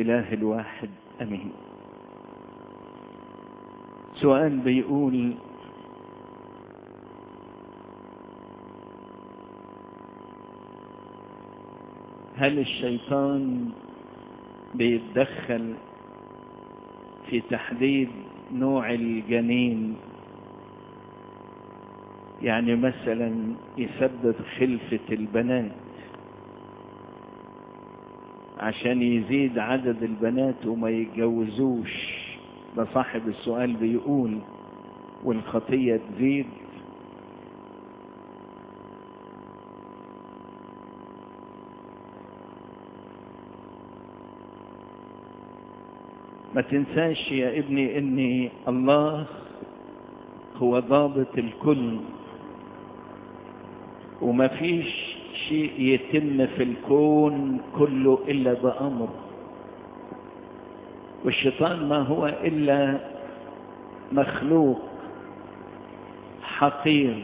الإله الواحد أمين سؤال بيقول هل الشيطان بيتدخل في تحديد نوع الجنين يعني مثلا يسبب خلفة البنات عشان يزيد عدد البنات وما يتجوزوش ده صاحب السؤال بيقول والخطية تزيد ما تنساش يا ابني ان الله هو ضابط الكل وما فيش شيء يتم في الكون كله الا بامر والشيطان ما هو الا مخلوق حقير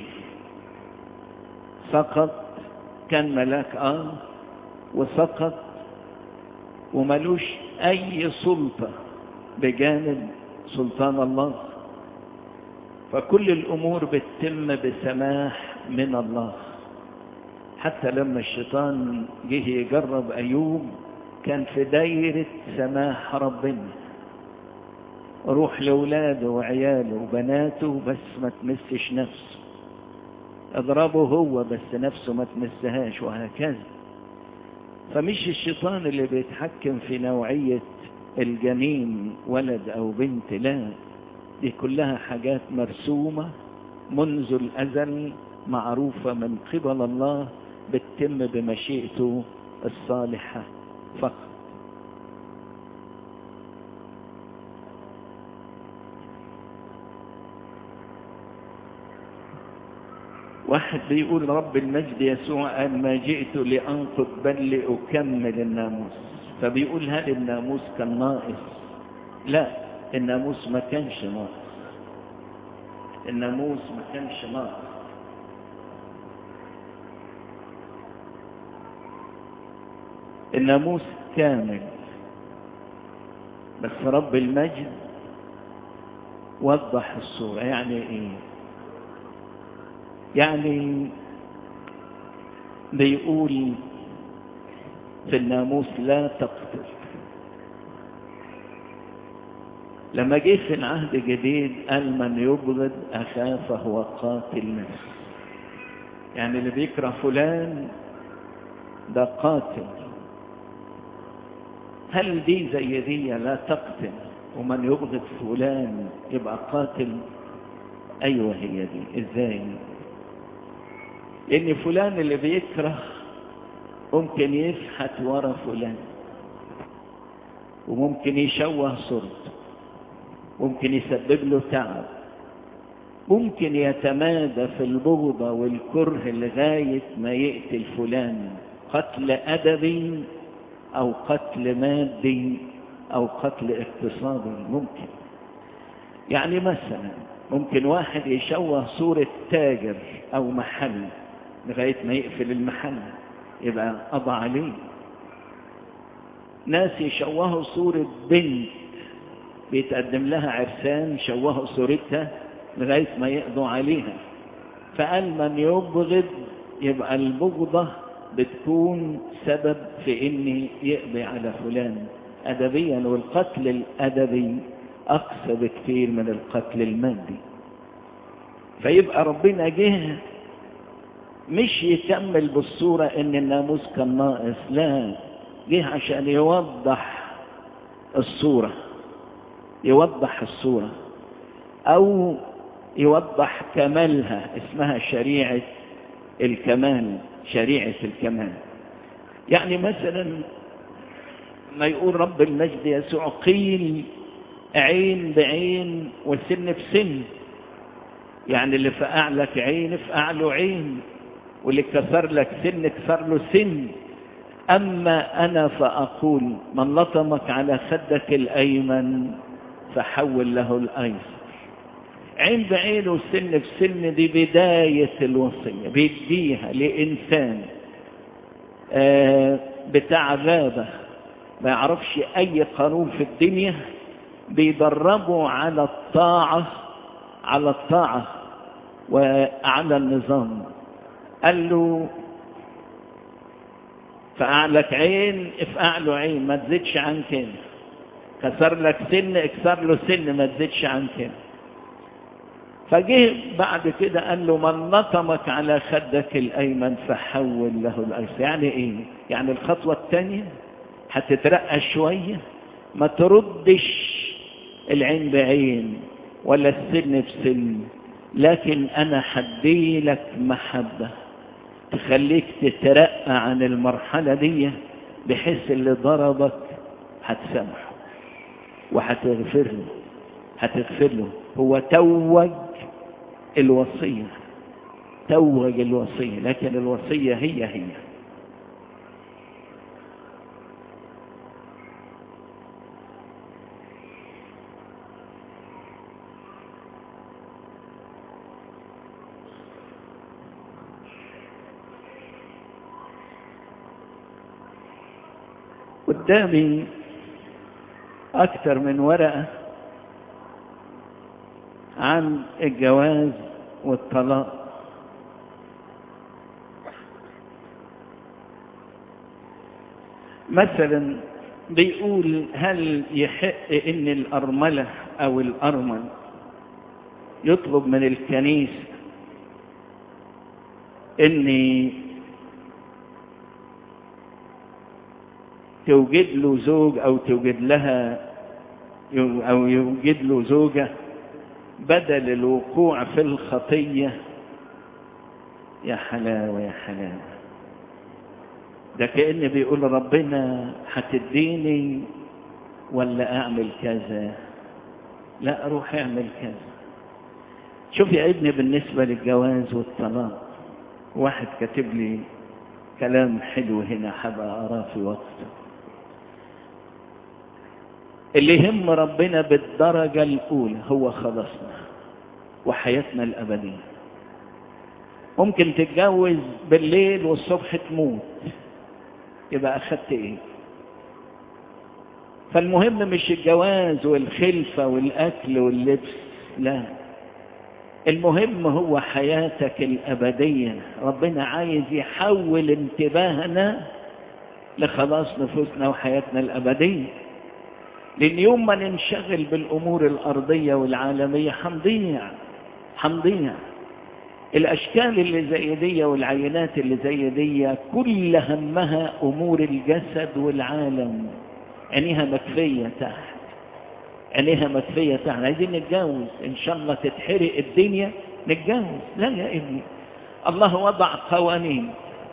سقط كان ملاك اه وسقط وملوش اي سلطه بجانب سلطان الله فكل الامور بتتم بسماح من الله حتى لما الشيطان جه يجرب ايوب كان في دايرة سماح ربنا روح لاولاده وعياله وبناته بس ما تمسش نفسه اضربه هو بس نفسه ما تمسهاش وهكذا فمش الشيطان اللي بيتحكم في نوعية الجنين ولد او بنت لا دي كلها حاجات مرسومة منذ الازل معروفة من قبل الله بتتم بمشيئته الصالحة فقط واحد بيقول رب المجد يسوع قال ما جئت لأنقض بل لأكمل الناموس فبيقول هل الناموس كان ناقص لا الناموس ما كانش ناقص الناموس ما كانش ناقص الناموس كامل بس رب المجد وضح الصورة يعني ايه يعني بيقول في الناموس لا تقتل لما جه في العهد الجديد قال من يبغض أخاه فهو قاتل نفس يعني اللي بيكره فلان ده قاتل هل دي زي دي لا تقتل ومن يبغض فلان يبقى قاتل ايوه هي دي ازاي لان فلان اللي بيكره ممكن يفحت ورا فلان وممكن يشوه صورته ممكن يسبب له تعب ممكن يتمادى في البغضة والكره لغاية ما يقتل فلان قتل أدبي أو قتل مادي أو قتل اقتصادي ممكن يعني مثلا ممكن واحد يشوه صورة تاجر أو محل لغاية ما يقفل المحل يبقى قضى عليه ناس يشوهوا صورة بنت بيتقدم لها عرسان شوهوا صورتها لغاية ما يقضوا عليها فقال من يبغض يبقى البغضة بتكون سبب في ان يقضي على فلان ادبيا والقتل الادبي اقسى بكثير من القتل المادي فيبقى ربنا جه مش يكمل بالصورة ان الناموس كان ناقص لا جه عشان يوضح الصورة يوضح الصورة او يوضح كمالها اسمها شريعة الكمال شريعة الكمال يعني مثلا ما يقول رب المجد يسوع قيل عين بعين وسن بسن يعني اللي فقع لك عين فقع له عين واللي كسر لك سن كسر له سن أما أنا فأقول من لطمك على خدك الأيمن فحول له الأيسر عين بعين وسن بسن دي بداية الوصية بيديها لإنسان آه بتاع غابة ما يعرفش أي قانون في الدنيا بيدربوا على الطاعة على الطاعة وعلى النظام قال له فأعلك عين افقع له عين ما تزيدش عن كده كسر لك سن اكسر له سن ما تزيدش عن كده فجه بعد كده قال له من نطمك على خدك الايمن فحول له الايسر يعني ايه يعني الخطوه الثانيه هتترقى شويه ما تردش العين بعين ولا السن بسن لكن انا حديلك محبه تخليك تترقى عن المرحله دي بحيث اللي ضربك هتسامحه وهتغفر له هتغفر له هو توج الوصية توج الوصية لكن الوصية هي هي قدامي أكثر من ورقة عن الجواز والطلاق مثلا بيقول هل يحق ان الارمله او الارمل يطلب من الكنيسه ان توجد له زوج او توجد لها او يوجد له زوجه بدل الوقوع في الخطيه يا حلاوه يا حلاوه ده كأن بيقول ربنا هتديني ولا اعمل كذا لا اروح اعمل كذا شوف يا ابني بالنسبة للجواز والطلاق واحد كاتب لي كلام حلو هنا حابة أراه في وقته اللي يهم ربنا بالدرجة الأولى هو خلاصنا وحياتنا الأبدية ممكن تتجوز بالليل والصبح تموت يبقى أخدت إيه فالمهم مش الجواز والخلفة والأكل واللبس لا المهم هو حياتك الأبدية ربنا عايز يحول انتباهنا لخلاص نفوسنا وحياتنا الأبدية لأن يوم ما ننشغل بالأمور الأرضية والعالمية حنضيع حنضيع الأشكال اللي زي دي والعينات اللي زي دي كل همها أمور الجسد والعالم عينيها مكفية تحت عينيها مكفية تحت عايزين نتجوز إن شاء الله تتحرق الدنيا نتجوز لا يا ابني الله وضع قوانين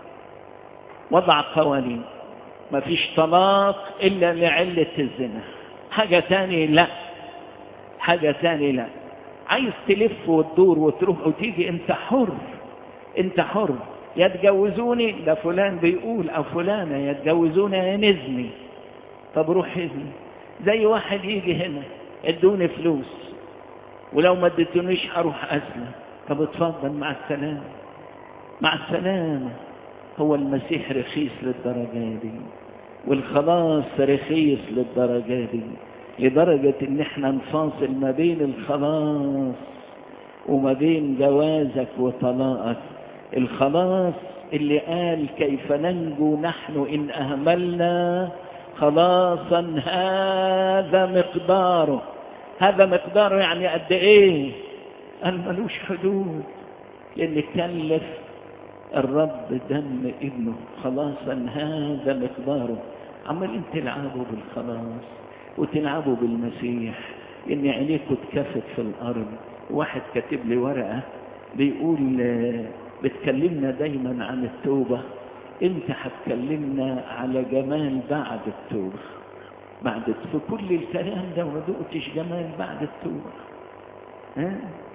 وضع قوانين ما فيش طلاق إلا لعلة الزنا حاجة تاني لا حاجة تاني لا عايز تلف وتدور وتروح وتيجي انت حر انت حر يا تجوزوني ده فلان بيقول او فلانة يا تجوزوني يا نزني طب روح اذني زي واحد يجي هنا ادوني فلوس ولو ما اديتونيش هروح اسلم طب اتفضل مع السلامة مع السلامة هو المسيح رخيص للدرجة دي والخلاص رخيص للدرجة دي لدرجة ان احنا نفاصل ما بين الخلاص وما بين جوازك وطلاقك الخلاص اللي قال كيف ننجو نحن ان اهملنا خلاصا هذا مقداره هذا مقداره يعني قد ايه قال ملوش حدود لان كلف الرب دم ابنه خلاصا هذا مقداره عمالين تلعبوا بالخلاص وتلعبوا بالمسيح ان عينيكم اتكفت في الارض واحد كاتب لي ورقه بيقول بتكلمنا دايما عن التوبه انت هتكلمنا على جمال بعد التوبه بعد في كل الكلام ده ما دقتش جمال بعد التوبه ها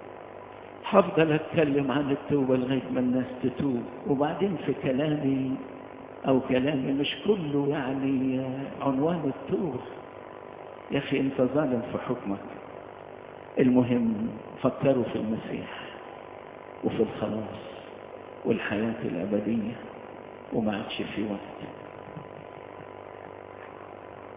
هفضل اتكلم عن التوبه لغايه ما الناس تتوب وبعدين في كلامي او كلامي مش كله يعني عنوان التوبه يا أخي أنت ظالم في حكمك المهم فكروا في المسيح وفي الخلاص والحياة الأبدية وما عادش في وقت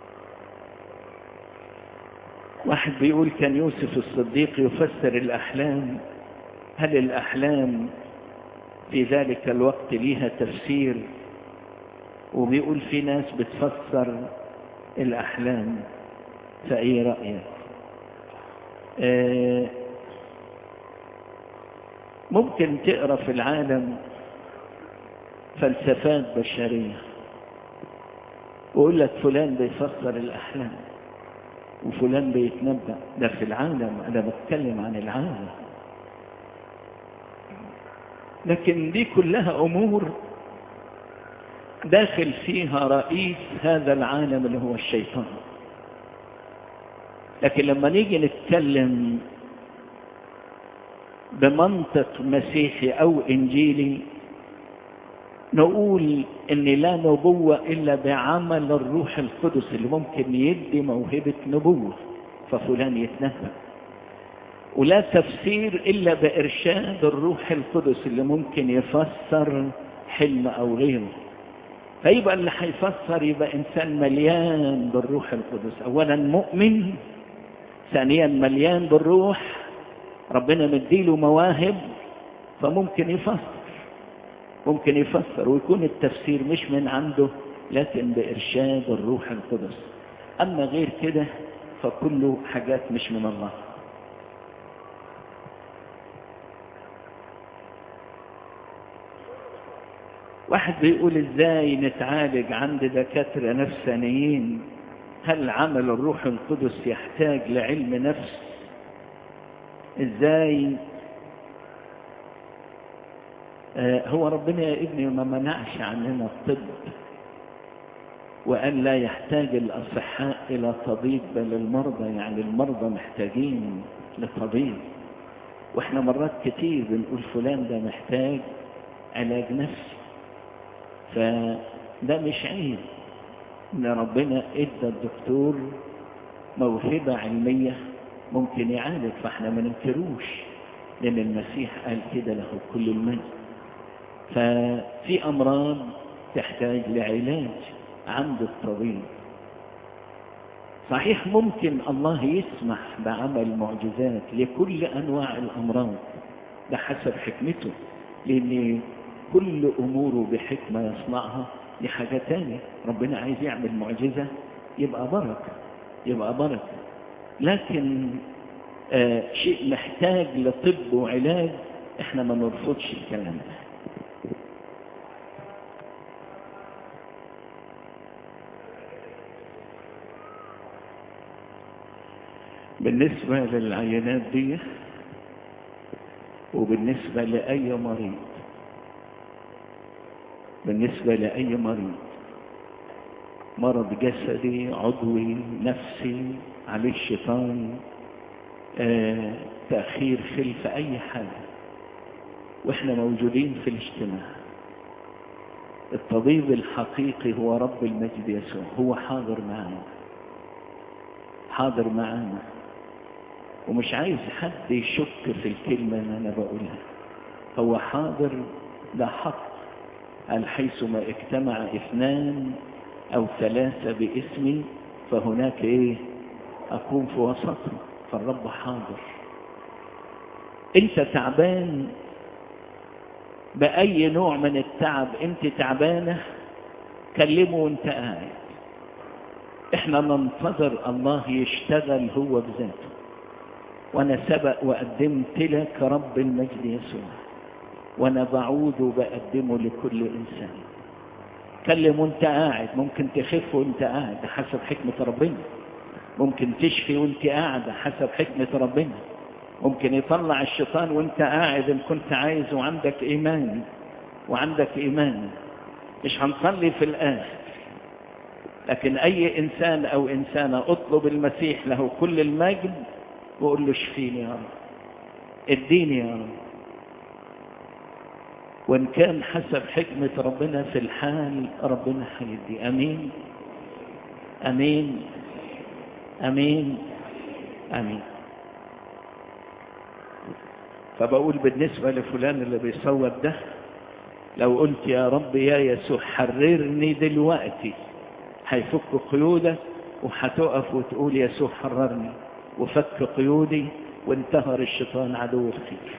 واحد بيقول كان يوسف الصديق يفسر الأحلام هل الأحلام في ذلك الوقت ليها تفسير وبيقول في ناس بتفسر الأحلام فأي رأيك آه ممكن تقرأ في العالم فلسفات بشرية ويقول لك فلان بيفسر الأحلام وفلان بيتنبأ ده في العالم أنا بتكلم عن العالم لكن دي كلها أمور داخل فيها رئيس هذا العالم اللي هو الشيطان لكن لما نيجي نتكلم بمنطق مسيحي أو إنجيلي نقول ان لا نبوة الا بعمل الروح القدس اللي ممكن يدي موهبة نبوة ففلان يتنبأ ولا تفسير الا بارشاد الروح القدس اللي ممكن يفسر حلم او غيره فيبقى اللي هيفسر يبقى انسان مليان بالروح القدس اولا مؤمن ثانيا مليان بالروح ربنا مديله مواهب فممكن يفسر ممكن يفسر ويكون التفسير مش من عنده لكن بإرشاد الروح القدس أما غير كده فكله حاجات مش من الله واحد بيقول ازاي نتعالج عند دكاترة نفسانيين هل عمل الروح القدس يحتاج لعلم نفس ازاي هو ربنا يا ابني ما منعش عننا الطب وقال لا يحتاج الأصحاء إلى طبيب بل المرضى يعني المرضى محتاجين لطبيب واحنا مرات كتير بنقول فلان ده محتاج علاج نفسي فده مش عيب ان ربنا ادى الدكتور موهبة علمية ممكن يعالج فاحنا ما ننكروش لان المسيح قال كده له كل المجد ففي أمراض تحتاج لعلاج عند الطبيب صحيح ممكن الله يسمح بعمل معجزات لكل أنواع الأمراض ده حسب حكمته لأن كل أموره بحكمة يصنعها دي حاجة تانية ربنا عايز يعمل معجزة يبقى بركة يبقى بركة لكن آه شيء محتاج لطب وعلاج احنا ما نرفضش الكلام ده بالنسبة للعينات دي وبالنسبة لأي مريض بالنسبة لأي مريض مرض جسدي عضوي نفسي عليه الشيطان آه، تأخير خلف أي حاجة وإحنا موجودين في الاجتماع الطبيب الحقيقي هو رب المجد يسوع هو حاضر معنا حاضر معانا ومش عايز حد يشك في الكلمة اللي أنا بقولها هو حاضر ده حق قال حيثما اجتمع اثنان أو ثلاثة باسمي فهناك إيه أكون في وسطهم فالرب حاضر أنت تعبان بأي نوع من التعب أنت تعبانة كلمه وأنت قاعد احنا ننتظر الله يشتغل هو بذاته وانا سبق وقدمت لك رب المجد يسوع وانا بعود وبقدمه لكل انسان كلم وانت قاعد ممكن تخف وانت قاعد حسب حكمة ربنا ممكن تشفي وانت قاعد حسب حكمة ربنا ممكن يطلع الشيطان وانت قاعد ان كنت عايز وعندك ايمان وعندك ايمان مش هنصلي في الاخر لكن أي إنسان أو إنسانة أطلب المسيح له كل المجد وقول له اشفيني يا رب اديني يا رب وإن كان حسب حكمة ربنا في الحال ربنا هيدي أمين أمين أمين أمين فبقول بالنسبة لفلان اللي بيصوت ده لو قلت يا رب يا يسوع حررني دلوقتي هيفك قيودك وهتقف وتقول يسوع حررني وفك قيودي وانتهر الشيطان عدو الخير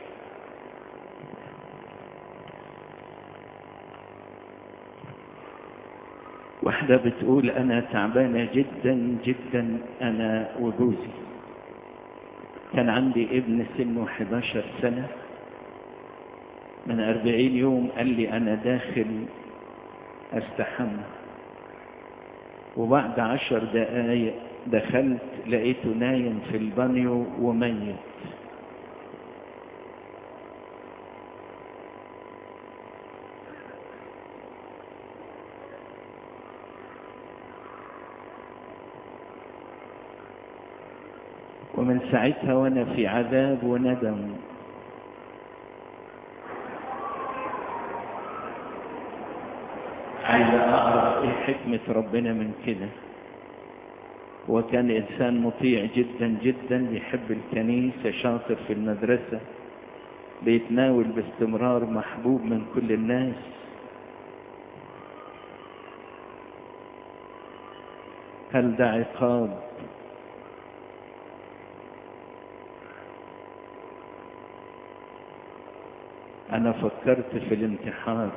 واحدة بتقول أنا تعبانة جدا جدا أنا وجوزي كان عندي ابن سنه 11 سنة من أربعين يوم قال لي أنا داخل أستحمى وبعد عشر دقايق دخلت لقيته نايم في البانيو وميت ومن ساعتها وانا في عذاب وندم عايز اعرف ايه حكمة ربنا من كده هو كان انسان مطيع جدا جدا بيحب الكنيسة شاطر في المدرسة بيتناول باستمرار محبوب من كل الناس هل ده عقاب أنا فكرت في الانتحار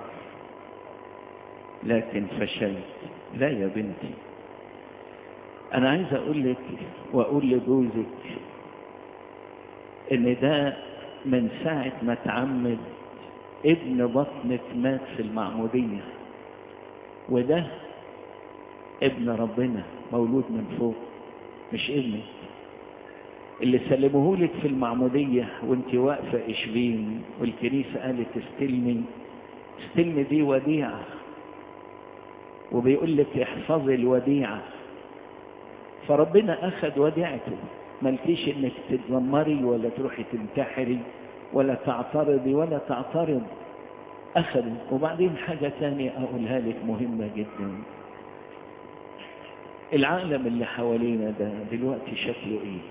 لكن فشلت لا يا بنتي أنا عايز أقول لك وأقول لجوزك إن ده من ساعة ما تعمد ابن بطنك مات في المعمودية وده ابن ربنا مولود من فوق مش ابنك اللي سلموهولك في المعمودية وانت واقفة اشبين والكنيسة قالت استلمي استلمي دي وديعة وبيقول لك احفظي الوديعة فربنا اخذ وديعته ملكيش انك تتذمري ولا تروحي تنتحري ولا تعترضي ولا تعترض اخذ وبعدين حاجة تانية اقولها لك مهمة جدا العالم اللي حوالينا ده دلوقتي شكله ايه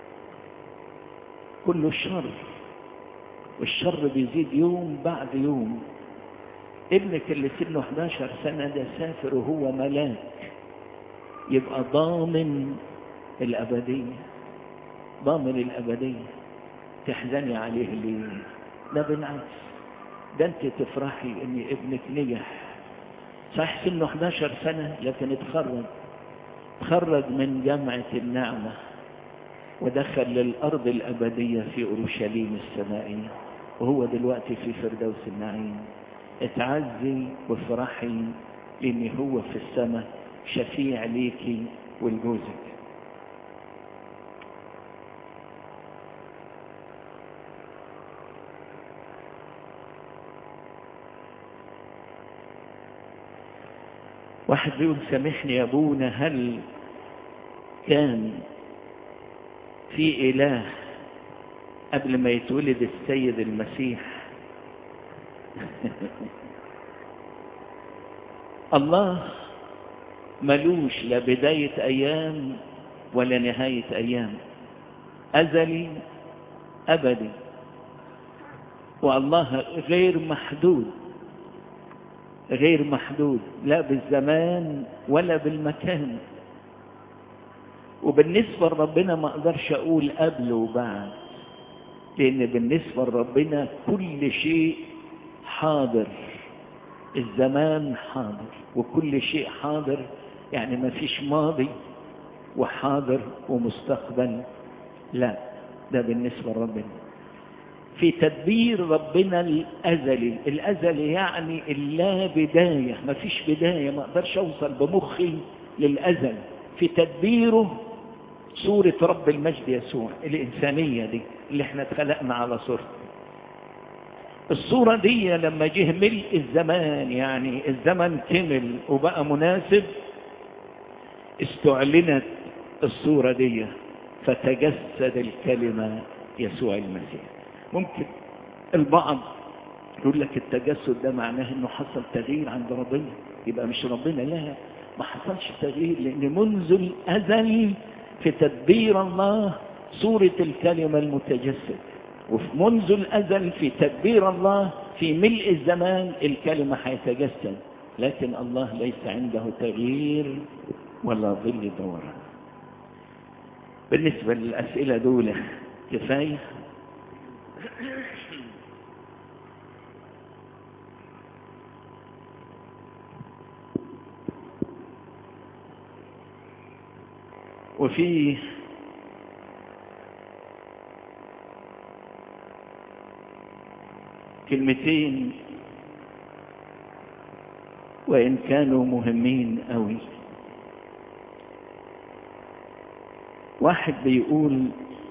كله شر والشر بيزيد يوم بعد يوم ابنك اللي سنه 11 سنة ده سافر وهو ملاك يبقى ضامن الأبدية ضامن الأبدية تحزني عليه ليه ده بالعكس ده انت تفرحي ان ابنك نجح صح سنه 11 سنة لكن اتخرج تخرج من جامعة النعمة ودخل للأرض الأبدية في أورشليم السمائية وهو دلوقتي في فردوس النعيم اتعزي وافرحي لأن هو في السماء شفيع ليكي ولجوزك واحد بيقول سامحني يا ابونا هل كان في إله قبل ما يتولد السيد المسيح الله ملوش لا بداية أيام ولا نهاية أيام أزلي أبدي والله غير محدود غير محدود لا بالزمان ولا بالمكان وبالنسبة لربنا ما اقدرش اقول قبل وبعد لان بالنسبة لربنا كل شيء حاضر الزمان حاضر وكل شيء حاضر يعني ما فيش ماضي وحاضر ومستقبل لا ده بالنسبة لربنا في تدبير ربنا الأزلي الأزلي يعني اللا بداية ما فيش بداية ما اقدرش اوصل بمخي للأزل في تدبيره صورة رب المجد يسوع الإنسانية دي اللي احنا اتخلقنا على صورته الصورة دي لما جه ملء الزمان يعني الزمن كمل وبقى مناسب استعلنت الصورة دي فتجسد الكلمة يسوع المسيح ممكن البعض يقول لك التجسد ده معناه انه حصل تغيير عند ربنا يبقى مش ربنا لا ما حصلش تغيير لان منذ الازل في تدبير الله صورة الكلمة المتجسد وفي منذ الازل في تدبير الله في ملء الزمان الكلمة حيتجسد لكن الله ليس عنده تغيير ولا ظل دوران بالنسبة للأسئلة دول كفاية وفي كلمتين وإن كانوا مهمين قوي واحد بيقول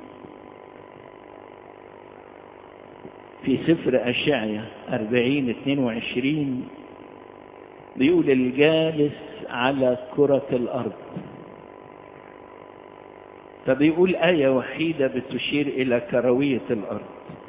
في سفر أشعية أربعين اتنين وعشرين بيقول الجالس على كرة الأرض فبيقول آية وحيدة بتشير إلى كروية الأرض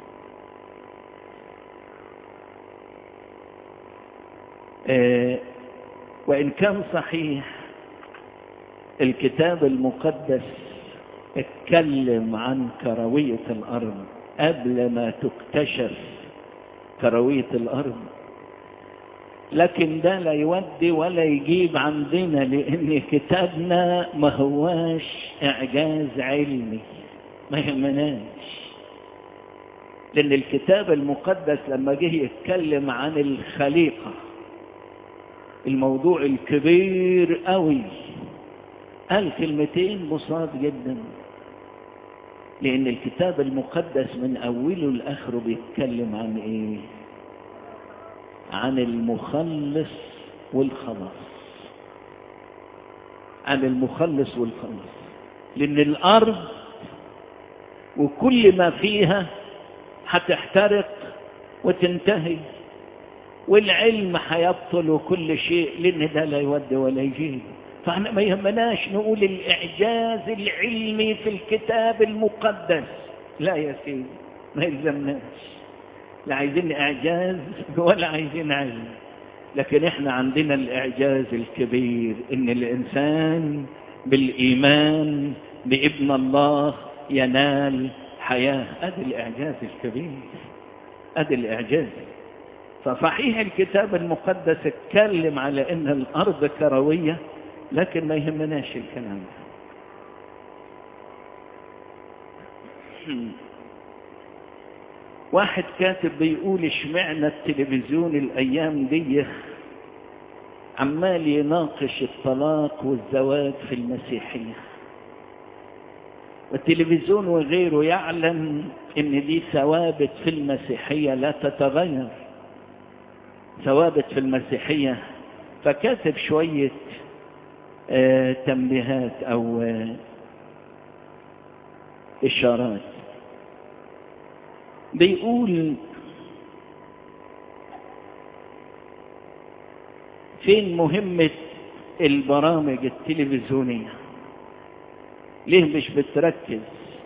آه وإن كان صحيح الكتاب المقدس اتكلم عن كروية الأرض قبل ما تكتشف كروية الأرض لكن ده لا يودي ولا يجيب عندنا لأن كتابنا ما هواش إعجاز علمي ما يهمناش لأن الكتاب المقدس لما جه يتكلم عن الخليقة الموضوع الكبير قوي قال كلمتين بساط جدا لأن الكتاب المقدس من أوله لآخره بيتكلم عن إيه؟ عن المخلص والخلاص عن المخلص والخلاص لأن الأرض وكل ما فيها هتحترق وتنتهي والعلم هيبطل وكل شيء لأن ده لا يودي ولا يجيب فاحنا ما يهمناش نقول الإعجاز العلمي في الكتاب المقدس لا يا سيدي ما يلزمناش لا عايزين إعجاز ولا عايزين علم لكن احنا عندنا الإعجاز الكبير إن الإنسان بالإيمان بابن الله ينال حياة أدي الإعجاز الكبير أدي الإعجاز فصحيح الكتاب المقدس اتكلم على ان الارض كروية لكن ما يهمناش الكلام ده واحد كاتب بيقول اشمعنا التلفزيون الايام دي عمال يناقش الطلاق والزواج في المسيحية والتلفزيون وغيره يعلم ان دي ثوابت في المسيحية لا تتغير ثوابت في المسيحية فكاتب شوية آه تنبيهات أو آه إشارات بيقول فين مهمة البرامج التلفزيونية ليه مش بتركز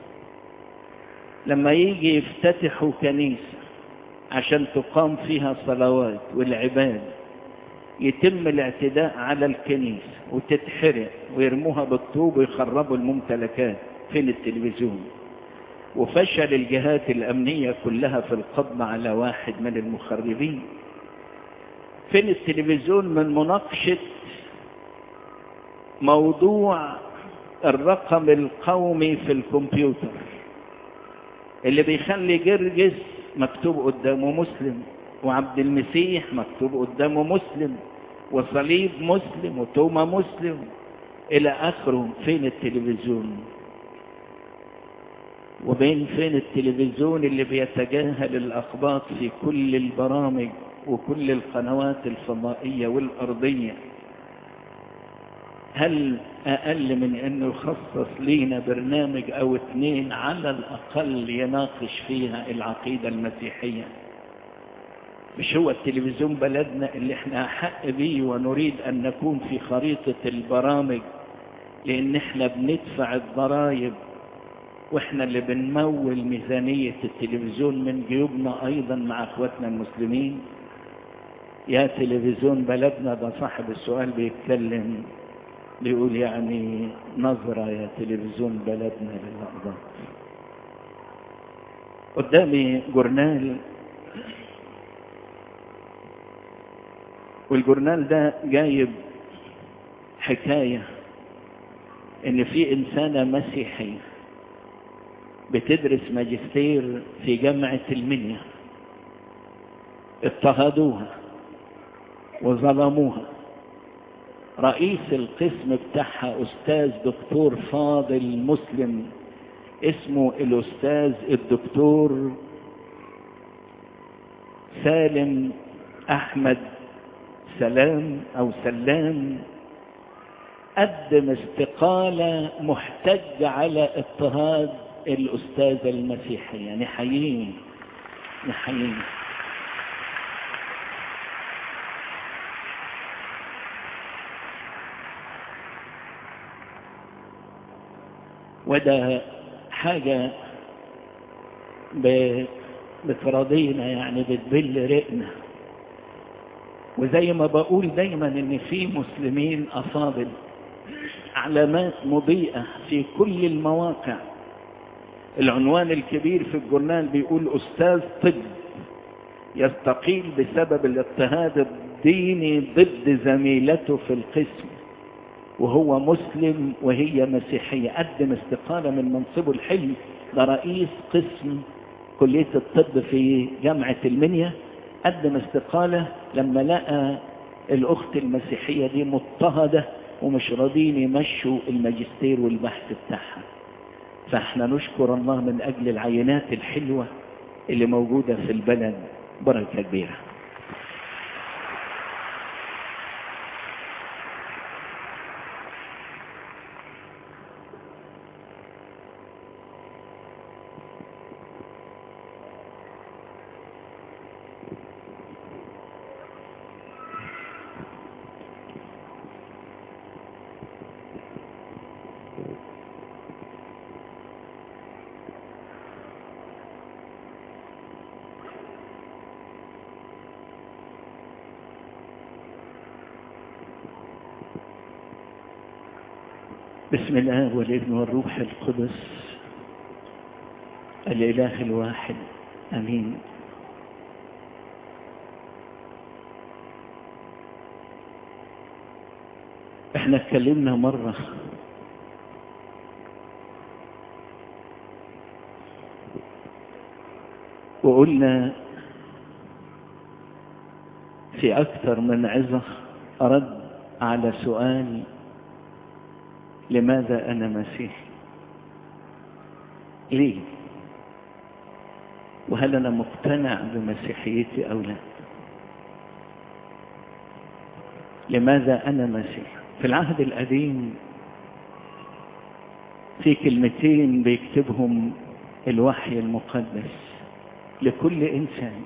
لما يجي يفتتحوا كنيسة عشان تقام فيها صلوات والعباد يتم الاعتداء على الكنيسة وتتحرق ويرموها بالطوب ويخربوا الممتلكات فين التلفزيون وفشل الجهات الأمنية كلها في القبض على واحد من المخربين فين التلفزيون من مناقشة موضوع الرقم القومي في الكمبيوتر اللي بيخلي جرجس مكتوب قدامه مسلم وعبد المسيح مكتوب قدامه مسلم وصليب مسلم وتوما مسلم إلى آخره فين التلفزيون وبين فين التلفزيون اللي بيتجاهل الأخبار في كل البرامج وكل القنوات الفضائية والأرضية هل أقل من أنه يخصص لينا برنامج أو اثنين على الأقل يناقش فيها العقيدة المسيحية مش هو التلفزيون بلدنا اللي احنا أحق بيه ونريد أن نكون في خريطة البرامج لأن احنا بندفع الضرائب واحنا اللي بنمول ميزانية التلفزيون من جيوبنا أيضا مع أخواتنا المسلمين يا تلفزيون بلدنا ده صاحب السؤال بيتكلم بيقول يعني نظرة يا تلفزيون بلدنا للأقدار قدامي جورنال والجورنال ده جايب حكاية ان في انسانة مسيحية بتدرس ماجستير في جامعة المنيا اضطهدوها وظلموها رئيس القسم بتاعها استاذ دكتور فاضل مسلم اسمه الاستاذ الدكتور سالم احمد سلام او سلام قدم استقالة محتج على اضطهاد الأستاذة المسيحية نحييه نحييه وده حاجة بتراضينا يعني بتبل رقنا وزي ما بقول دايما ان في مسلمين افاضل علامات مضيئة في كل المواقع العنوان الكبير في الجورنال بيقول أستاذ طب يستقيل بسبب الاضطهاد الديني ضد زميلته في القسم وهو مسلم وهي مسيحية قدم استقالة من منصبه الحلم ده رئيس قسم كلية الطب في جامعة المنيا قدم استقالة لما لقى الأخت المسيحية دي مضطهدة ومش راضين يمشوا الماجستير والبحث بتاعها فاحنا نشكر الله من أجل العينات الحلوة اللي موجودة في البلد بركة كبيرة بسم الله والابن والروح القدس الإله الواحد أمين احنا اتكلمنا مرة وقلنا في أكثر من عظة أرد على سؤال لماذا أنا مسيحي ليه وهل أنا مقتنع بمسيحيتي أو لا لماذا أنا مسيحي في العهد القديم في كلمتين بيكتبهم الوحي المقدس لكل إنسان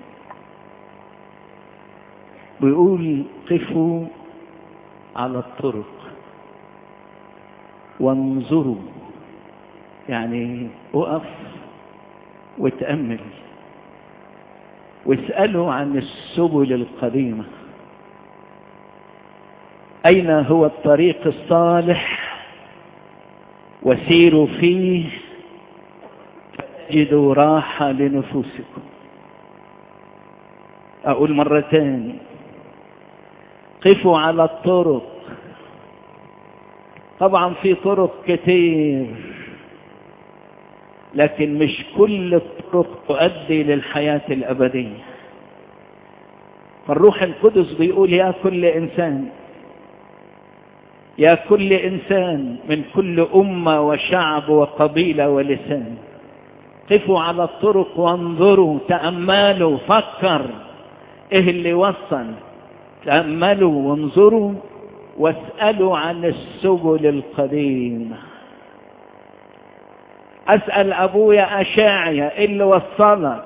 بيقول قفوا على الطرق وانظروا يعني اقف وتأمل واسألوا عن السبل القديمة أين هو الطريق الصالح وسيروا فيه تجدوا راحة لنفوسكم أقول مرة تاني قفوا على الطرق طبعا في طرق كتير لكن مش كل الطرق تؤدي للحياة الأبدية فالروح القدس بيقول يا كل إنسان يا كل إنسان من كل أمة وشعب وقبيلة ولسان قفوا على الطرق وانظروا تأملوا فكر إيه اللي وصل تأملوا وانظروا واسألوا عن السبل القديمة أسأل أبويا أشاعية إيه اللي وصلك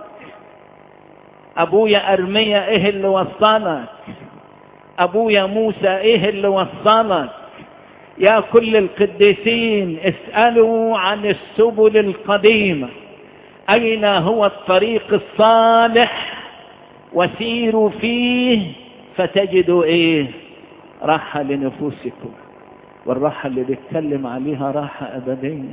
أبويا أرميا إيه اللي وصلك أبويا موسى إيه اللي وصلك يا كل القديسين اسألوا عن السبل القديمة أين هو الطريق الصالح وسيروا فيه فتجدوا إيه راحة لنفوسكم والراحة اللي بيتكلم عليها راحة أبدية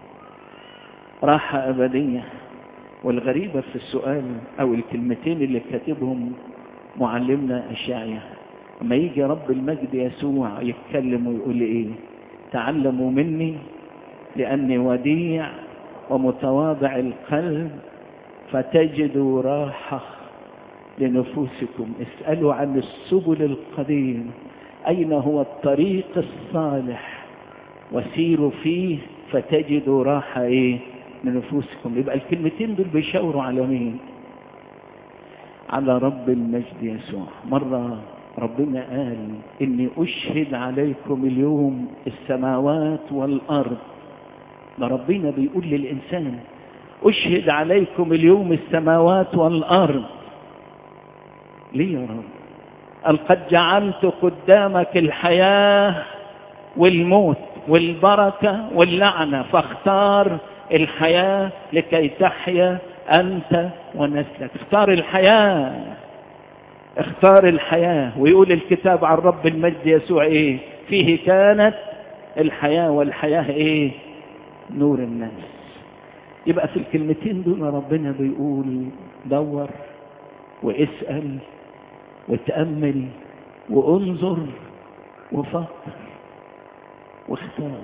راحة أبدية والغريبة في السؤال أو الكلمتين اللي كاتبهم معلمنا أشعيا لما يجي رب المجد يسوع يتكلم ويقول إيه تعلموا مني لأني وديع ومتواضع القلب فتجدوا راحة لنفوسكم اسألوا عن السبل القديم أين هو الطريق الصالح وسيروا فيه فتجدوا راحة إيه لنفوسكم يبقى الكلمتين دول بيشاوروا على مين على رب المجد يسوع مرة ربنا قال إني أشهد عليكم اليوم السماوات والأرض ده ربنا بيقول للإنسان أشهد عليكم اليوم السماوات والأرض ليه يا رب قال قد جعلت قدامك الحياة والموت والبركة واللعنة فاختار الحياة لكي تحيا أنت ونسلك اختار الحياة اختار الحياة ويقول الكتاب عن رب المجد يسوع ايه فيه كانت الحياة والحياة ايه نور الناس يبقى في الكلمتين دول ربنا بيقول دور واسأل وتأمل وانظر وفكر واختار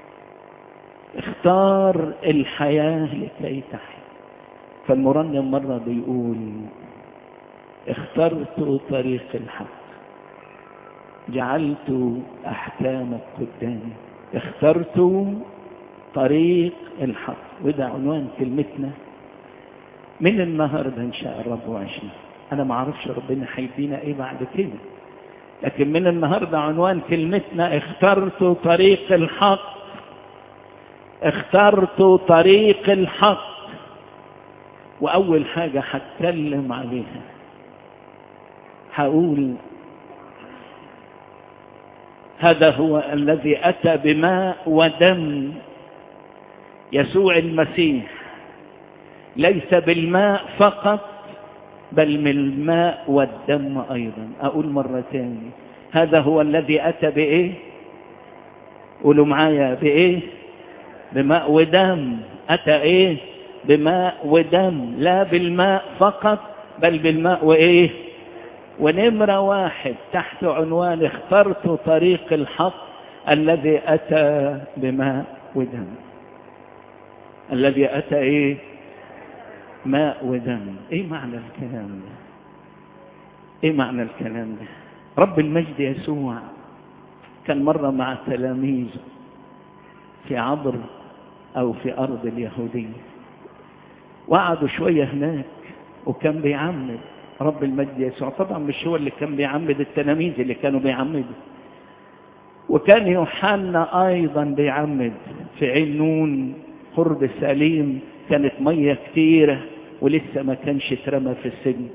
اختار الحياة لكي تحيا فالمرنم مرة بيقول اخترت طريق الحق جعلت أحكامك قدامي اخترت طريق الحق وده عنوان كلمتنا من النهاردة إن شاء الرب وعشنا أنا ما أعرفش ربنا هيدينا إيه بعد كده لكن من النهاردة عنوان كلمتنا اخترت طريق الحق اخترت طريق الحق وأول حاجة هتكلم عليها هقول هذا هو الذي أتى بماء ودم يسوع المسيح ليس بالماء فقط بل من الماء والدم أيضا أقول مرة تاني هذا هو الذي أتى بإيه قولوا معايا بإيه بماء ودم أتى إيه بماء ودم لا بالماء فقط بل بالماء وإيه ونمرة واحد تحت عنوان اخترت طريق الحق الذي أتى بماء ودم الذي أتى إيه ماء ودم إيه معنى الكلام ده إيه معنى الكلام ده رب المجد يسوع كان مرة مع تلاميذه في عبر أو في أرض اليهودية وقعدوا شوية هناك وكان بيعمد رب المجد يسوع طبعا مش هو اللي كان بيعمد التلاميذ اللي كانوا بيعمدوا وكان يوحنا أيضا بيعمد في عين نون قرب سليم كانت مية كتيرة ولسه ما كانش اترمى في السجن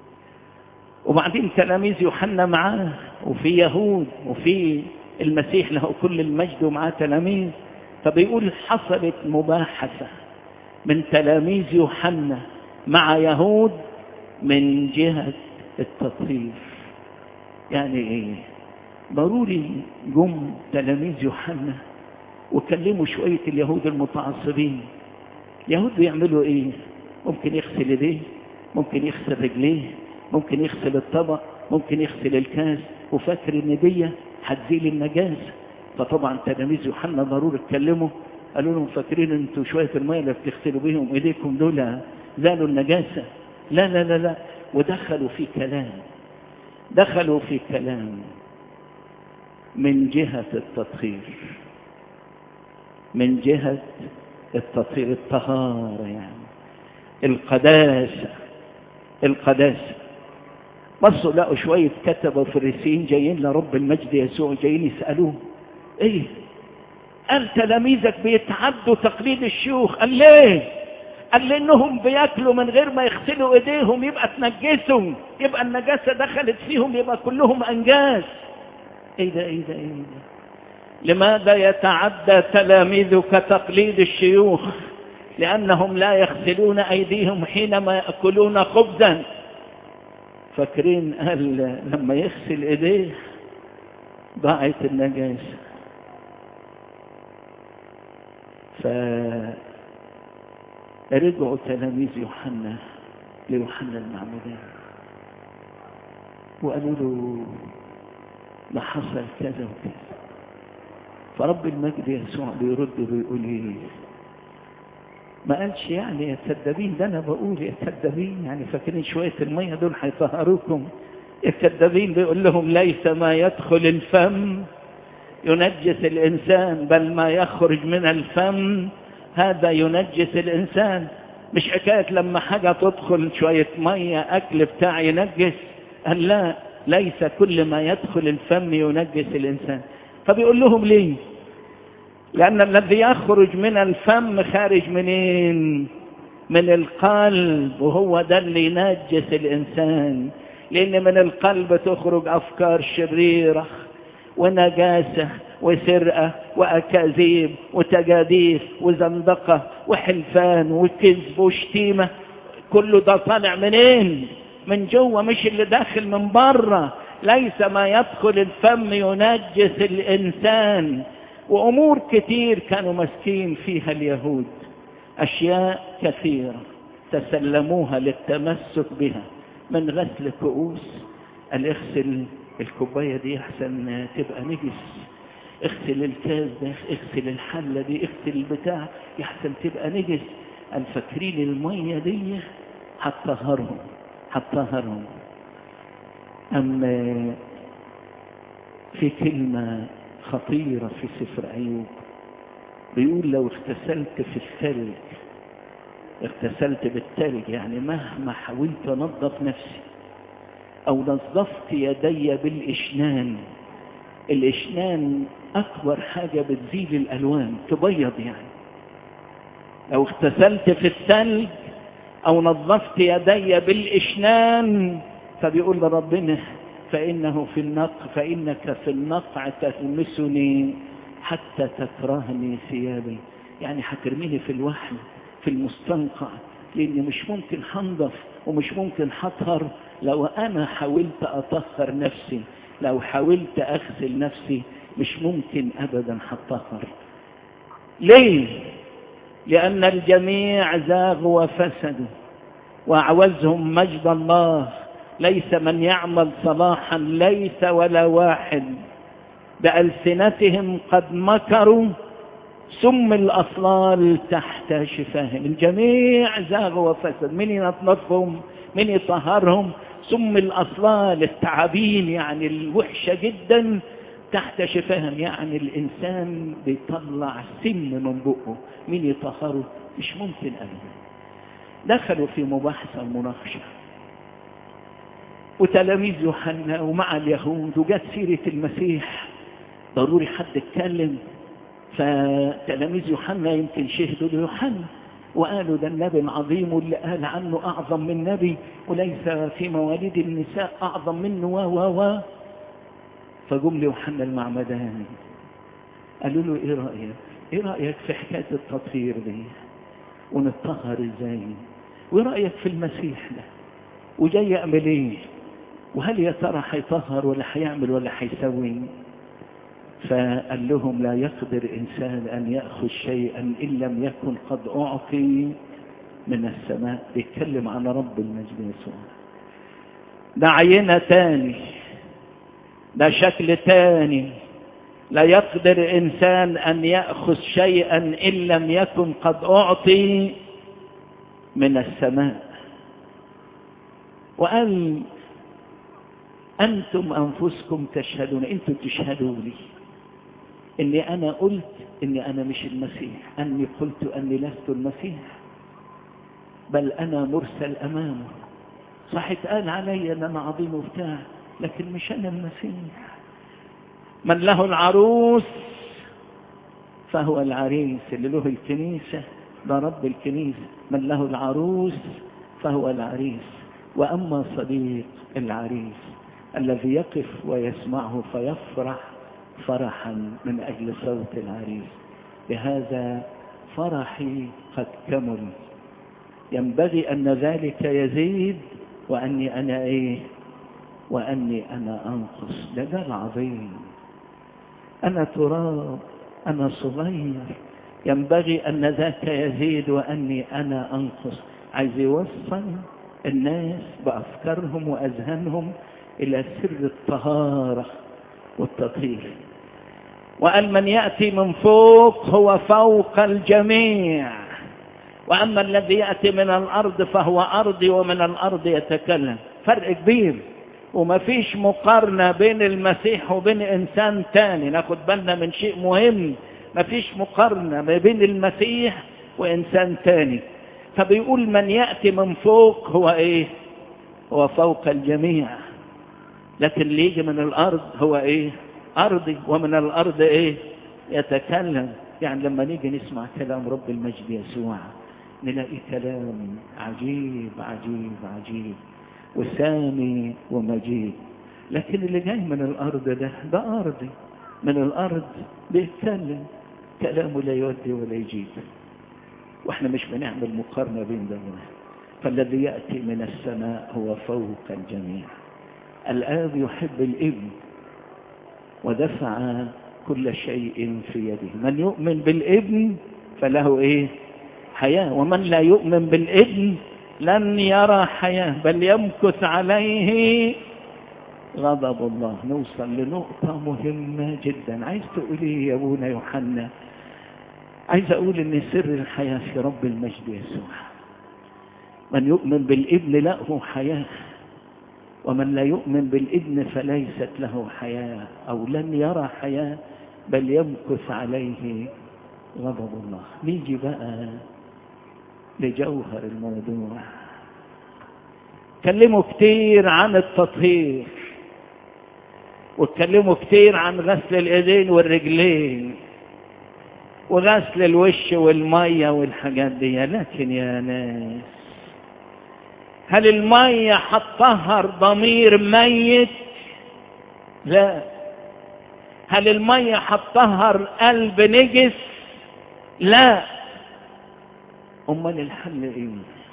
وبعدين تلاميذ يوحنا معاه وفي يهود وفي المسيح له كل المجد ومعاه تلاميذ فبيقول حصلت مباحثة من تلاميذ يوحنا مع يهود من جهة التطهير يعني ايه ضروري جم تلاميذ يوحنا وكلموا شوية اليهود المتعصبين اليهود بيعملوا ايه ممكن يغسل ايديه ممكن يغسل رجليه ممكن يغسل الطبق ممكن يغسل الكاس وفاكر ان دي هتزيل النجاسة فطبعا تلاميذ يوحنا ضروري اتكلموا قالوا لهم فاكرين انتوا شوية المية اللي بتغسلوا بيهم ايديكم دول زالوا النجاسة لا لا لا لا ودخلوا في كلام دخلوا في كلام من جهة التطهير من جهة التطهير الطهارة يعني القداسة القداسة بصوا لقوا شوية كتبة فريسيين جايين لرب المجد يسوع جايين يسألوه ايه قال تلاميذك بيتعدوا تقليد الشيوخ قال ليه قال لانهم بياكلوا من غير ما يغسلوا ايديهم يبقى تنجسوا يبقى النجاسة دخلت فيهم يبقى كلهم انجاس ايه ده ايه ده ايه ده لماذا يتعدى تلاميذك تقليد الشيوخ لانهم لا يغسلون ايديهم حينما ياكلون خبزا فاكرين قال لما يغسل ايديه ضاعت النجاسه فرجعوا تلاميذ يوحنا ليوحنا المعمدان وقالوا له ده حصل كذا وكذا فرب المجد يسوع بيرد بيقول ايه ما قالش يعني يا كذابين ده انا بقول يا كذابين يعني فاكرين شويه الميه دول هيطهروكم يا كذابين بيقول لهم ليس ما يدخل الفم ينجس الانسان بل ما يخرج من الفم هذا ينجس الانسان مش حكايه لما حاجه تدخل شويه ميه اكل بتاع ينجس قال لا ليس كل ما يدخل الفم ينجس الانسان فبيقول لهم ليه لأن الذي يخرج من الفم خارج منين من القلب وهو ده اللي ينجس الإنسان لأن من القلب تخرج أفكار شريرة ونجاسة وسرقة وأكاذيب وتجاديف وزندقة وحلفان وكذب وشتيمة كله ده طالع منين من جوه مش اللي داخل من بره ليس ما يدخل الفم ينجس الإنسان وأمور كتير كانوا ماسكين فيها اليهود أشياء كثيرة تسلموها للتمسك بها من غسل كؤوس قال اغسل الكوباية دي أحسن تبقى نجس اغسل الكاس ده اغسل الحلة دي اغسل البتاع يحسن تبقى نجس قال فاكرين المية دي هتطهرهم هتطهرهم أما في كلمة خطيرة في سفر أيوب بيقول لو اغتسلت في الثلج اغتسلت بالثلج يعني مهما حاولت أنظف نفسي أو نظفت يدي بالإشنان الإشنان أكبر حاجة بتزيل الألوان تبيض يعني لو اغتسلت في الثلج أو نظفت يدي بالإشنان فبيقول لربنا فإنه في النقع فإنك في النقع تلمسني حتى تكرهني ثيابي يعني هترميني في الوحل في المستنقع لأني مش ممكن هنضف ومش ممكن هطهر لو أنا حاولت أطهر نفسي لو حاولت أغسل نفسي مش ممكن أبدا هطهر ليه؟ لأن الجميع زاغوا وفسدوا وأعوزهم مجد الله ليس من يعمل صلاحا ليس ولا واحد بألسنتهم قد مكروا سم الأصلال تحت شفاهم الجميع زاغوا وفسد من ينظفهم من يطهرهم سم الأصلال التعابين يعني الوحشة جدا تحت شفاهم يعني الإنسان بيطلع سم من بقه مين يطهره مش ممكن أبدا دخلوا في مباحثة ومناقشة وتلاميذ يوحنا ومع اليهود وجت سيرة المسيح ضروري حد اتكلم فتلاميذ يوحنا يمكن شهدوا ليوحنا وقالوا ده النبي العظيم واللي قال عنه أعظم من نبي وليس في مواليد النساء أعظم منه و و و فجم ليوحنا المعمداني قالوا له ايه رأيك ايه رأيك في حكاية التطهير دي ونتطهر ازاي وايه رأيك في المسيح ده وجاي يعمل ايه وهل يا ترى هيطهر ولا هيعمل ولا هيسوي فقال لهم لا يقدر إنسان أن يأخذ شيئا إن لم يكن قد أعطي من السماء بيتكلم عن رب المجد يسوع ده عينة تاني ده شكل تاني لا يقدر إنسان أن يأخذ شيئا إن لم يكن قد أعطي من السماء وقال أنتم أنفسكم تشهدون أنتم تشهدوا لي إني أنا قلت إني أنا مش المسيح أني قلت أني لست المسيح بل أنا مرسل أمامه صح اتقال علي أن أنا عظيم وبتاع لكن مش أنا المسيح من له العروس فهو العريس اللي له الكنيسة ده رب الكنيسة من له العروس فهو العريس وأما صديق العريس الذي يقف ويسمعه فيفرح فرحا من أجل صوت العريس بهذا فرحي قد كمل ينبغي أن ذلك يزيد وأني أنا إيه وأني أنا أنقص ده ده العظيم أنا تراب أنا صغير ينبغي أن ذاك يزيد وأني أنا أنقص عايز يوصل الناس بأفكارهم وأذهانهم إلى سر الطهارة والتطهير وقال من يأتي من فوق هو فوق الجميع وأما الذي يأتي من الأرض فهو أرضي ومن الأرض يتكلم فرق كبير وما فيش مقارنة بين المسيح وبين إنسان تاني ناخد بالنا من شيء مهم ما فيش مقارنة ما بين المسيح وإنسان تاني فبيقول من يأتي من فوق هو إيه هو فوق الجميع لكن اللي يجي من الأرض هو إيه أرضي ومن الأرض إيه يتكلم يعني لما نيجي نسمع كلام رب المجد يسوع نلاقي كلام عجيب عجيب عجيب وسامي ومجيد لكن اللي جاي من الأرض ده ده أرضي من الأرض بيتكلم كلامه لا يودي ولا يجيب واحنا مش بنعمل مقارنة بين ده فالذي يأتي من السماء هو فوق الجميع الآب يحب الابن ودفع كل شيء في يده من يؤمن بالابن فله ايه حياة ومن لا يؤمن بالابن لن يرى حياة بل يمكث عليه غضب الله نوصل لنقطة مهمة جدا عايز تقول ايه يا ابونا يوحنا عايز اقول ان سر الحياة في رب المجد يسوع من يؤمن بالابن له حياة ومن لا يؤمن بالابن فليست له حياة او لن يرى حياة بل يمكث عليه غضب الله نيجي بقى لجوهر الموضوع كلموا كتير عن التطهير واتكلموا كتير عن غسل الايدين والرجلين وغسل الوش والميه والحاجات دي لكن يا ناس هل الميه هتطهر ضمير ميت لا هل الميه هتطهر قلب نجس لا امال الحل ايه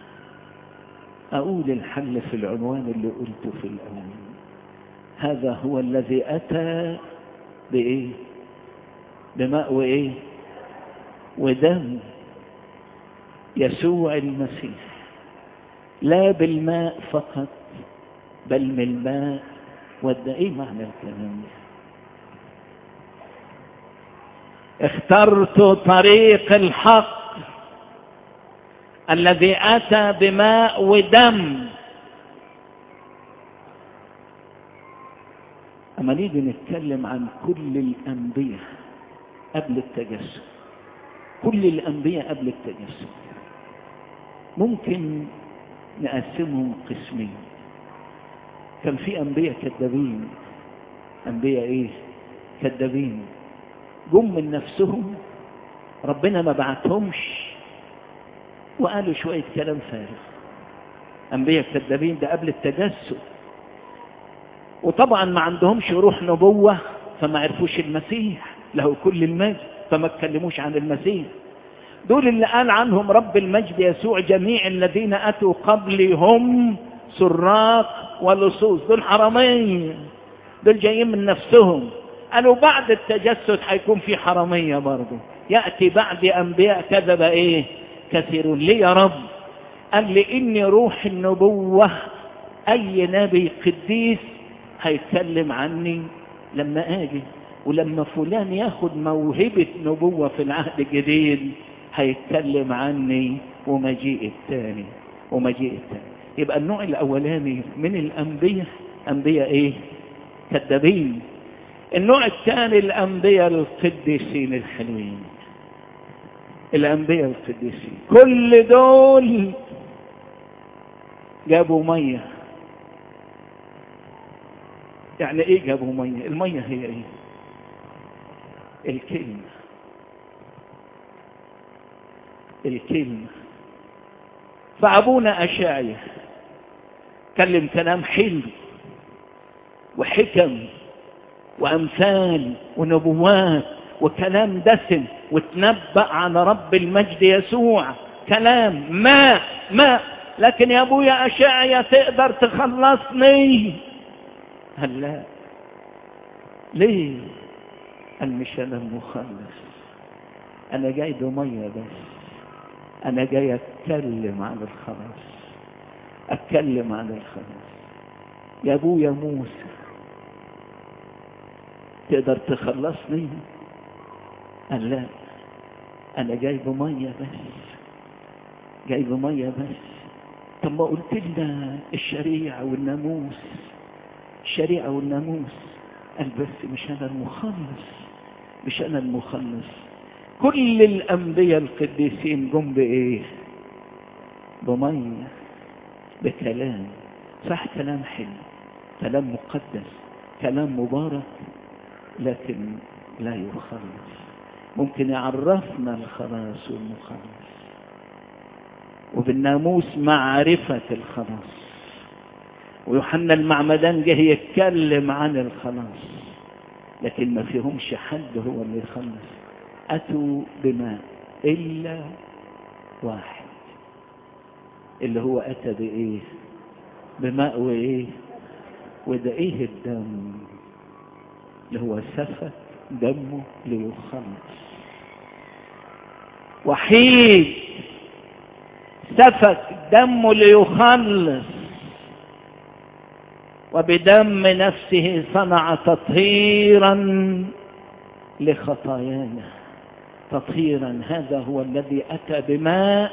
اقول الحل في العنوان اللي قلته في الاول هذا هو الذي اتى بايه بماء وايه ودم يسوع المسيح لا بالماء فقط بل من الماء والدم ايه معنى الكلام ده اخترت طريق الحق الذي اتى بماء ودم اما نيجي نتكلم عن كل الانبياء قبل التجسد كل الانبياء قبل التجسد ممكن نقسمهم قسمين كان في انبياء كذابين انبياء ايه كذابين جم من نفسهم ربنا ما بعتهمش وقالوا شوية كلام فارغ أنبياء كذابين ده قبل التجسد وطبعا ما عندهمش روح نبوة فما عرفوش المسيح له كل المجد فما اتكلموش عن المسيح دول اللي قال عنهم رب المجد يسوع جميع الذين أتوا قبلي هم سراق ولصوص دول حرامين دول جايين من نفسهم قالوا بعد التجسد هيكون في حرامية برضه يأتي بعد أنبياء كذب إيه كثيرون ليه يا رب قال لإني روح النبوة أي نبي قديس هيتكلم عني لما آجي ولما فلان ياخد موهبة نبوة في العهد الجديد هيتكلم عني ومجيء الثاني ومجيء الثاني يبقى النوع الأولاني من الأنبياء أنبياء إيه كذابين النوع الثاني الأنبياء القديسين الحلوين الأنبياء القديسين كل دول جابوا مية يعني ايه جابوا مية المية هي ايه الكلمة الكلمة فأبونا أشعيا كلم كلام حلو وحكم وأمثال ونبوات وكلام دسم وتنبأ عن رب المجد يسوع كلام ما ما لكن يا ابويا أشعيا تقدر تخلصني هل لا ليه قال مش انا المخلص انا جاي بميه بس انا جاي اتكلم عن الخلاص اتكلم عن الخلاص يا ابويا موسى تقدر تخلصني قال لا انا جايب ميه بس جايب ميه بس طب ما قلت لنا الشريعه والناموس الشريعه والناموس قال بس مش انا المخلص مش انا المخلص كل الانبياء القديسين جم بايه بميه بكلام صح كلام حلو كلام مقدس كلام مبارك لكن لا يخلص ممكن يعرفنا الخلاص والمخلص وبالناموس معرفة الخلاص ويوحنا المعمدان جه يتكلم عن الخلاص لكن ما فيهمش حد هو اللي يخلص أتوا بماء إلا واحد اللي هو أتى بإيه بماء وإيه وده إيه الدم اللي هو سفك دمه ليخلص وحيد سفك دمه ليخلص وبدم نفسه صنع تطهيرا لخطايانا تطهيرا هذا هو الذي اتى بماء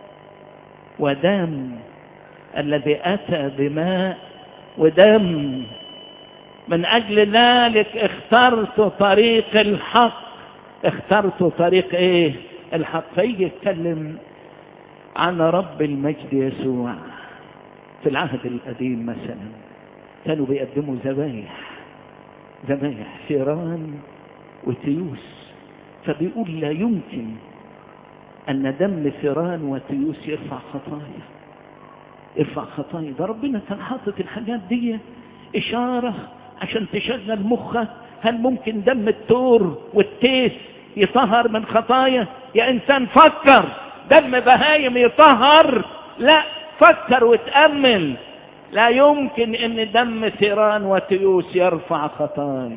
ودم الذي اتى بماء ودم من اجل ذلك اخترت طريق الحق اخترت طريق ايه الحق فيجي يتكلم عن رب المجد يسوع في العهد القديم مثلا كانوا بيقدموا ذبايح ذبايح فيران وتيوس فبيقول لا يمكن أن دم فيران وتيوس يرفع خطايا يرفع خطايا ده ربنا كان حاطط الحاجات دي إشارة عشان تشغل مخك هل ممكن دم التور والتيس يطهر من خطايا يا إنسان فكر دم بهايم يطهر لا فكر وتأمل لا يمكن ان دم ثيران وتيوس يرفع خطايا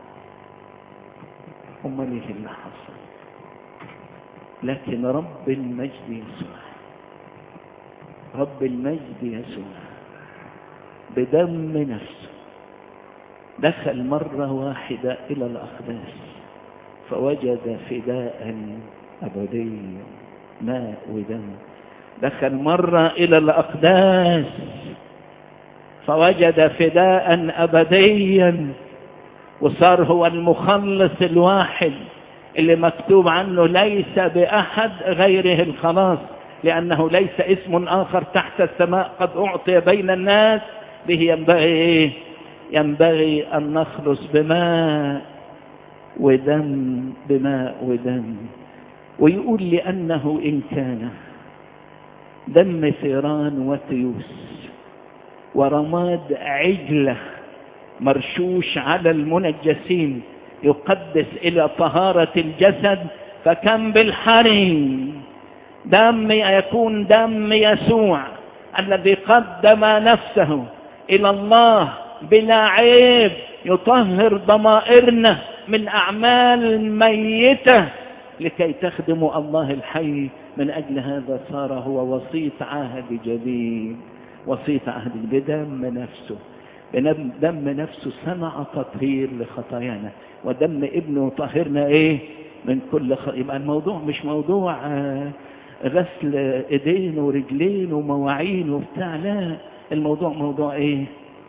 امال ايه اللي حصل لكن رب المجد يسوع رب المجد يسوع بدم نفسه دخل مرة واحدة إلى الأقداس فوجد فداء أبديا ماء ودم دخل مرة إلى الأقداس فوجد فداء أبديا وصار هو المخلص الواحد اللي مكتوب عنه ليس بأحد غيره الخلاص لأنه ليس اسم آخر تحت السماء قد أعطي بين الناس به ينبغي إيه؟ ينبغي أن نخلص بماء ودم بماء ودم ويقول لأنه إن كان دم ثيران وتيوس ورماد عجلة مرشوش على المنجسين يقدس إلى طهارة الجسد فكم بالحري دم يكون دم يسوع الذي قدم نفسه إلى الله بلا عيب يطهر ضمائرنا من أعمال ميتة لكي تخدموا الله الحي من أجل هذا صار هو وسيط عهد جديد وسيط عهد بدم نفسه دم نفسه صنع تطهير لخطايانا ودم ابنه طهرنا ايه من كل خ... يبقى الموضوع مش موضوع غسل ايدين ورجلين ومواعين وبتاع لا الموضوع موضوع ايه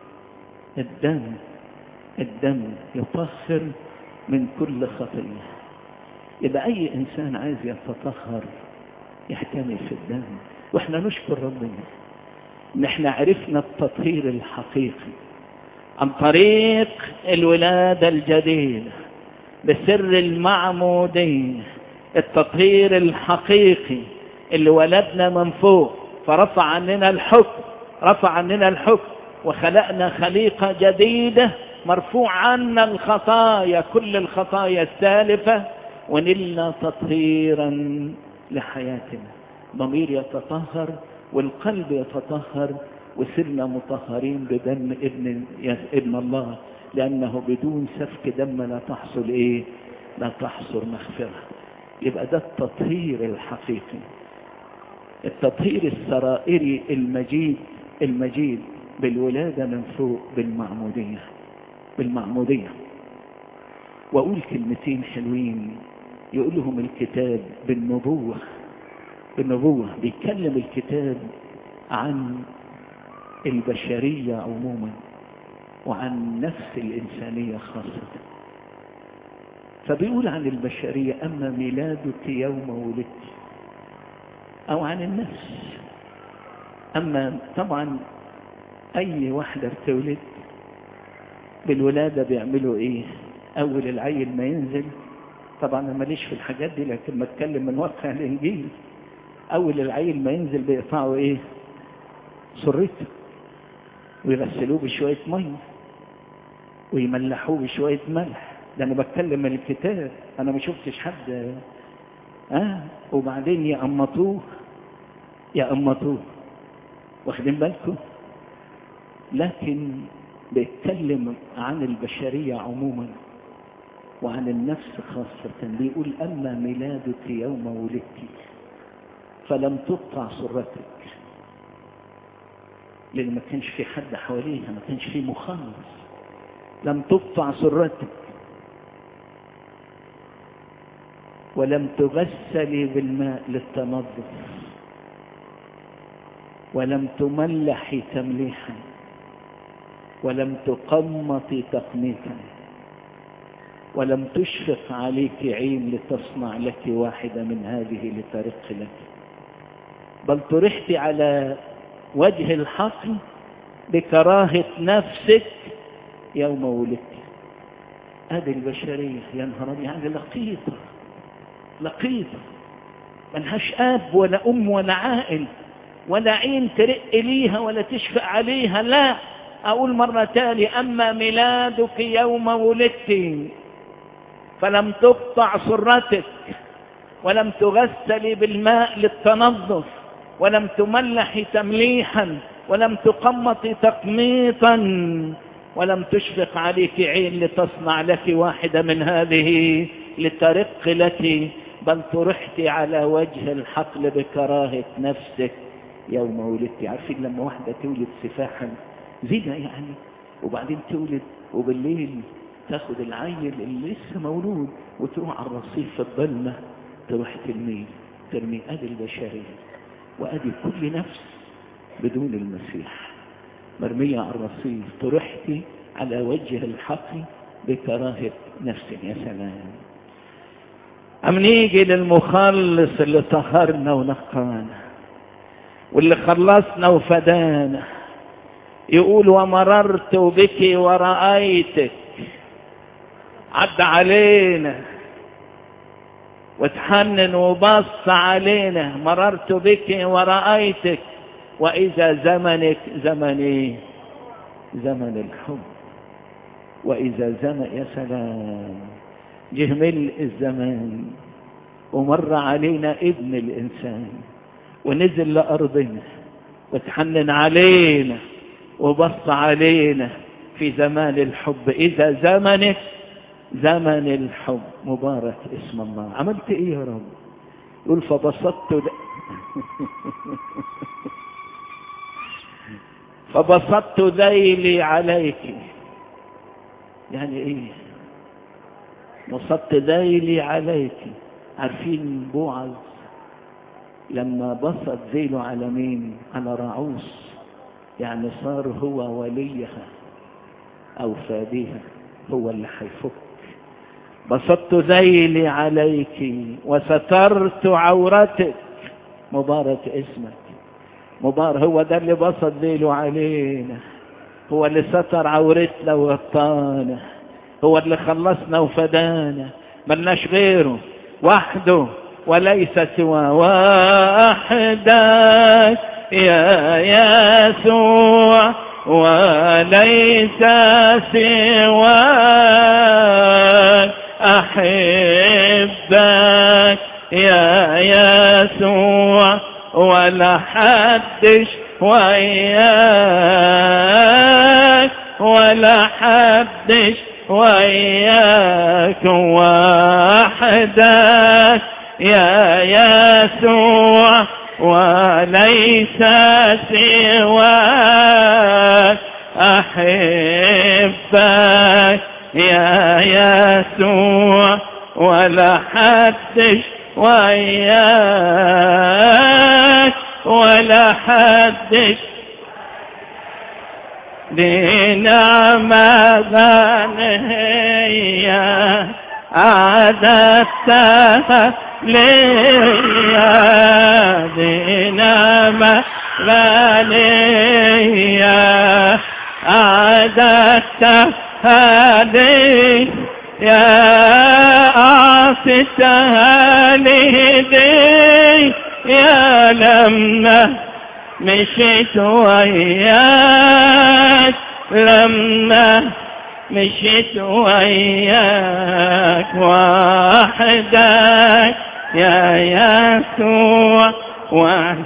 الدم الدم يطهر من كل خطيه يبقى اي انسان عايز يتطهر يحتمي في الدم واحنا نشكر ربنا ان احنا عرفنا التطهير الحقيقي عن طريق الولادة الجديدة بسر المعمودية التطهير الحقيقي اللي ولدنا من فوق فرفع عننا الحكم رفع عننا الحكم وخلقنا خليقة جديدة مرفوع عنا الخطايا كل الخطايا السالفة ونلنا تطهيرا لحياتنا ضمير يتطهر والقلب يتطهر وصرنا مطهرين بدم ابن ابن الله لأنه بدون سفك دم لا تحصل إيه؟ لا تحصل مغفرة يبقى ده التطهير الحقيقي التطهير السرائري المجيد المجيد بالولادة من فوق بالمعمودية بالمعمودية وأقول كلمتين حلوين يقول لهم الكتاب بالنبوة بالنبوة بيتكلم الكتاب عن البشرية عموما وعن نفس الإنسانية خاصة فبيقول عن البشرية أما ميلادك يوم ولدت أو عن النفس أما طبعا أي واحدة بتولد بالولادة بيعملوا إيه أول العيل ما ينزل طبعا أنا ماليش في الحاجات دي لكن بتكلم من واقع الإنجيل أول العيل ما ينزل بيقطعوا إيه سرته ويغسلوه بشوية مية ويملحوه بشوية ملح ده أنا بتكلم من الكتاب أنا ما شفتش حد آه وبعدين يقمطوه يقمطوه واخدين بالكم لكن بيتكلم عن البشرية عموما وعن النفس خاصة بيقول أما ميلادك يوم ولدت فلم تقطع سرتك لأن ما كانش في حد حواليها ما كانش في مخلص لم تقطع سرتك ولم تغسلي بالماء للتنظف ولم تملحي تمليحا ولم تقمطي تقميطا ولم تشفق عليك عين لتصنع لك واحدة من هذه لترق لك بل طرحت على وجه الحقل بكراهة نفسك يوم ولدت هذه البشرية يا نهار يعني لقيطة لقيطة ملهاش أب ولا أم ولا عائل ولا عين ترق ليها ولا تشفق عليها لا أقول مرة تاني أما ميلادك يوم ولدت فلم تقطع سرتك ولم تغسلي بالماء للتنظف ولم تملحي تمليحا ولم تقمطي تقميطا ولم تشفق عليك عين لتصنع لك واحدة من هذه لترق لك بل طرحت على وجه الحقل بكراهة نفسك يوم ولدت عارفين لما واحدة تولد سفاحا زنا يعني وبعدين تولد وبالليل تاخد العيل اللي لسه مولود وتروح على الرصيف في الظلمة تروح ترميه ترميه ادي البشرية وادي كل نفس بدون المسيح مرمية على الرصيف طرحت على وجه الحقل بكراهة نفس يا سلام أم نيجي للمخلص اللي طهرنا ونقانا واللي خلصنا وفدانا يقول ومررت بك ورأيتك عد علينا وتحنن وبص علينا مررت بك ورأيتك وإذا زمنك زمني زمن الحب وإذا زمن يا سلام جه ملء الزمان ومر علينا ابن الإنسان ونزل لأرضنا وتحنن علينا وبص علينا في زمان الحب إذا زمنك زمن الحب مبارك اسم الله عملت ايه يا رب يقول فبسطت د... فبسطت ذيلي عليك يعني ايه بسطت ذيلي عليك عارفين بوعز لما بسط ذيله على مين على رعوس يعني صار هو وليها او فاديها هو اللي هيفك بسطت ذيلي عليك وسترت عورتك مبارك اسمك مبارك هو ده اللي بسط ذيله علينا هو اللي ستر عورتنا وغطانا هو اللي خلصنا وفدانا ملناش غيره وحده وليس سوى وحدك يا يسوع وليس سواك أحبك يا يسوع ولا حدش وياك ولا حدش وياك وحدك يا يسوع وليس سواك أحبك يا يسوع ولا حدش وياك ولا حدش دي نعمة غنية عادتها ليا دي نعمة غنية عادتها لي يا أعطتها لي يا لما مشيت وياك لما مشيت وياك وحدك يا يسوع وحدك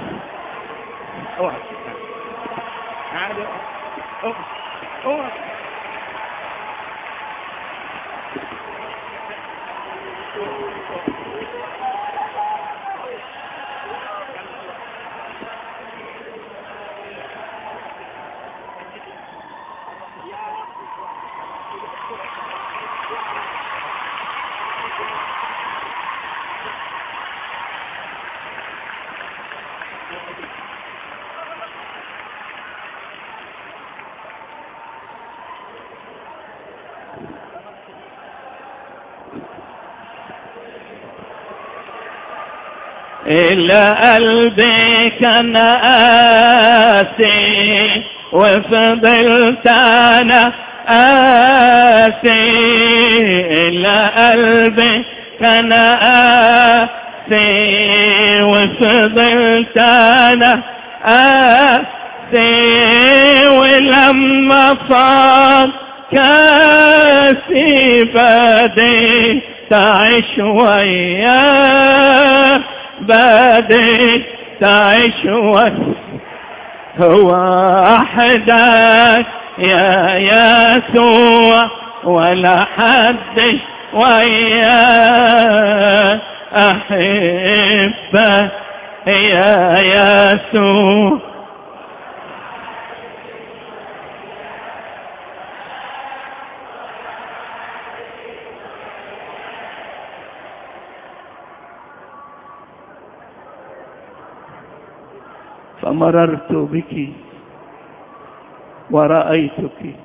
إلى قلبي كان آسي وفضلت أنا آسي إلى قلبي كان آسي وفضلت أنا آسي ولما فاض كاسي بديت أعيش وياه بديت تعيش هو وحدك يا يسوع ولا حد وياك أحبك يا يسوع فمررت بك ورأيتك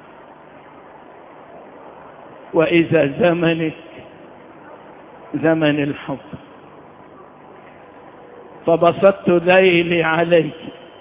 وإذا زمنك زمن الحب فبسطت ذيلي عليك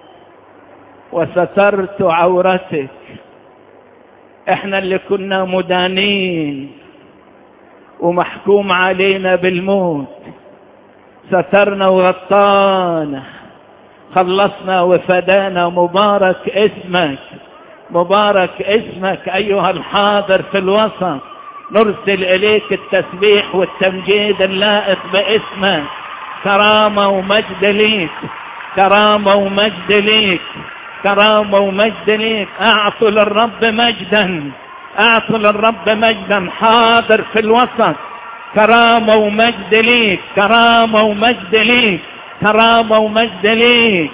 وسترت عورتك احنا اللي كنا مدانين ومحكوم علينا بالموت سترنا وغطانا خلصنا وفدانا مبارك اسمك مبارك اسمك ايها الحاضر في الوسط نرسل اليك التسبيح والتمجيد اللائق باسمك كرامة ومجد ليك كرامة ومجد ليك كرامة ومجد ليك اعطوا للرب مجدا اعطوا للرب مجدا حاضر في الوسط كرامة ومجد ليك كرامة ومجد ليك كرامة ومجد ليك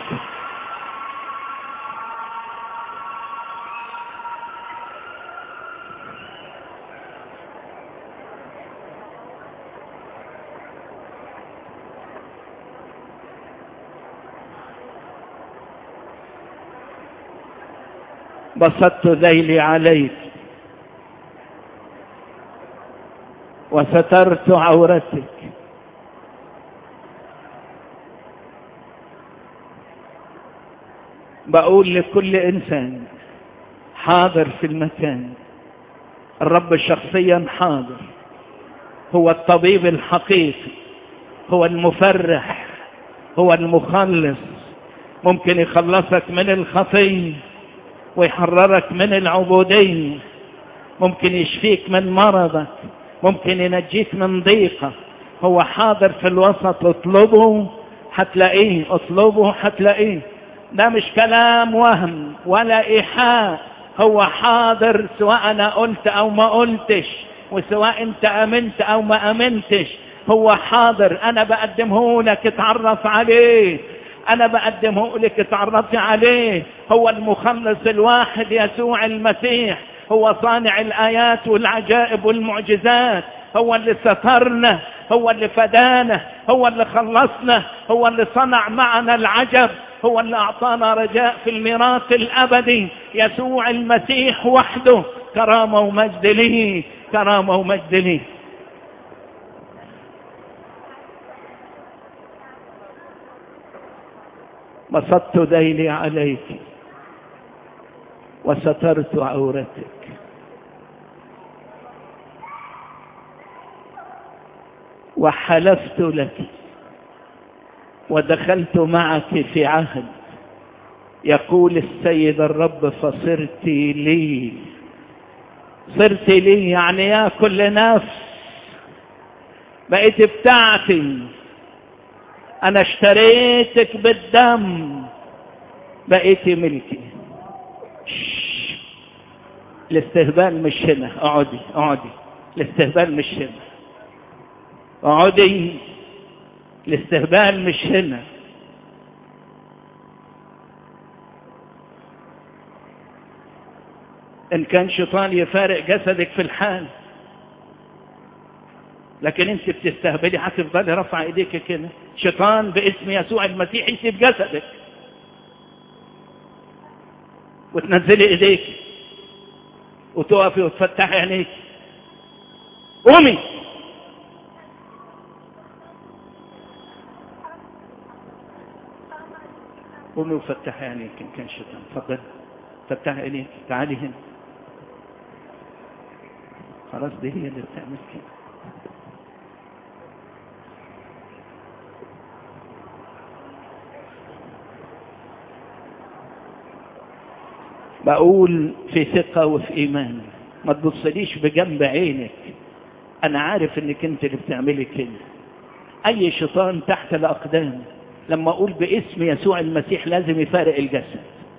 بسطت ذيلي عليك وسترت عورتك بقول لكل انسان حاضر في المكان الرب شخصيا حاضر هو الطبيب الحقيقي هو المفرح هو المخلص ممكن يخلصك من الخطيه ويحررك من العبوديه ممكن يشفيك من مرضك ممكن ينجيك من ضيقه هو حاضر في الوسط اطلبه هتلاقيه اطلبه هتلاقيه ده مش كلام وهم ولا إيحاء هو حاضر سواء أنا قلت أو ما قلتش وسواء أنت أمنت أو ما أمنتش هو حاضر أنا بقدمه لك اتعرف عليه أنا بقدمه لك اتعرفي عليه هو المخلص الواحد يسوع المسيح هو صانع الآيات والعجائب والمعجزات هو اللي سترنا هو اللي فدانا هو اللي خلصنا هو اللي صنع معنا العجب هو اللي أعطانا رجاء في الميراث الأبدي يسوع المسيح وحده كرامة ومجد ليه كرامة ومجد ليه بسطت ذيلي عليك وسترت عورتك وحلفت لك ودخلت معك في عهد يقول السيد الرب فصرت لي صرت لي يعني يا كل نفس بقيت بتاعتي انا اشتريتك بالدم بقيت ملكي الاستهبال مش هنا اقعدي اقعدي الاستهبال مش هنا اقعدي الاستهبال مش هنا ان كان شيطان يفارق جسدك في الحال لكن انت بتستهبلي هتفضلي رفع ايديك كده شيطان باسم يسوع المسيح انت بجسدك وتنزلي ايديك وتقفي وتفتحي عينيك قومي قومي وفتحي عينيك ان كان شيطان تفضل فتحي عينيك تعالي هنا خلاص دي هي اللي بتعمل كده بقول في ثقة وفي إيمان ما تبصليش بجنب عينك أنا عارف إنك أنت اللي بتعملي كده أي شيطان تحت الأقدام لما أقول باسم يسوع المسيح لازم يفارق الجسد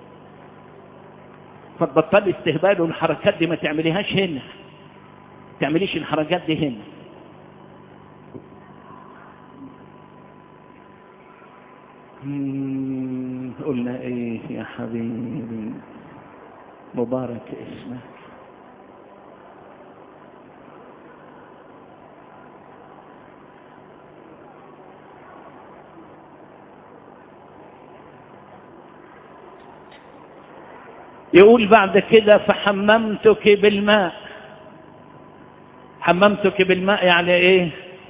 فتبطلي استهبال والحركات دي ما تعمليهاش هنا تعمليش الحركات دي هنا قلنا ايه يا حبيبي مبارك اسمك يقول بعد كده فحممتك بالماء حممتك بالماء يعني ايه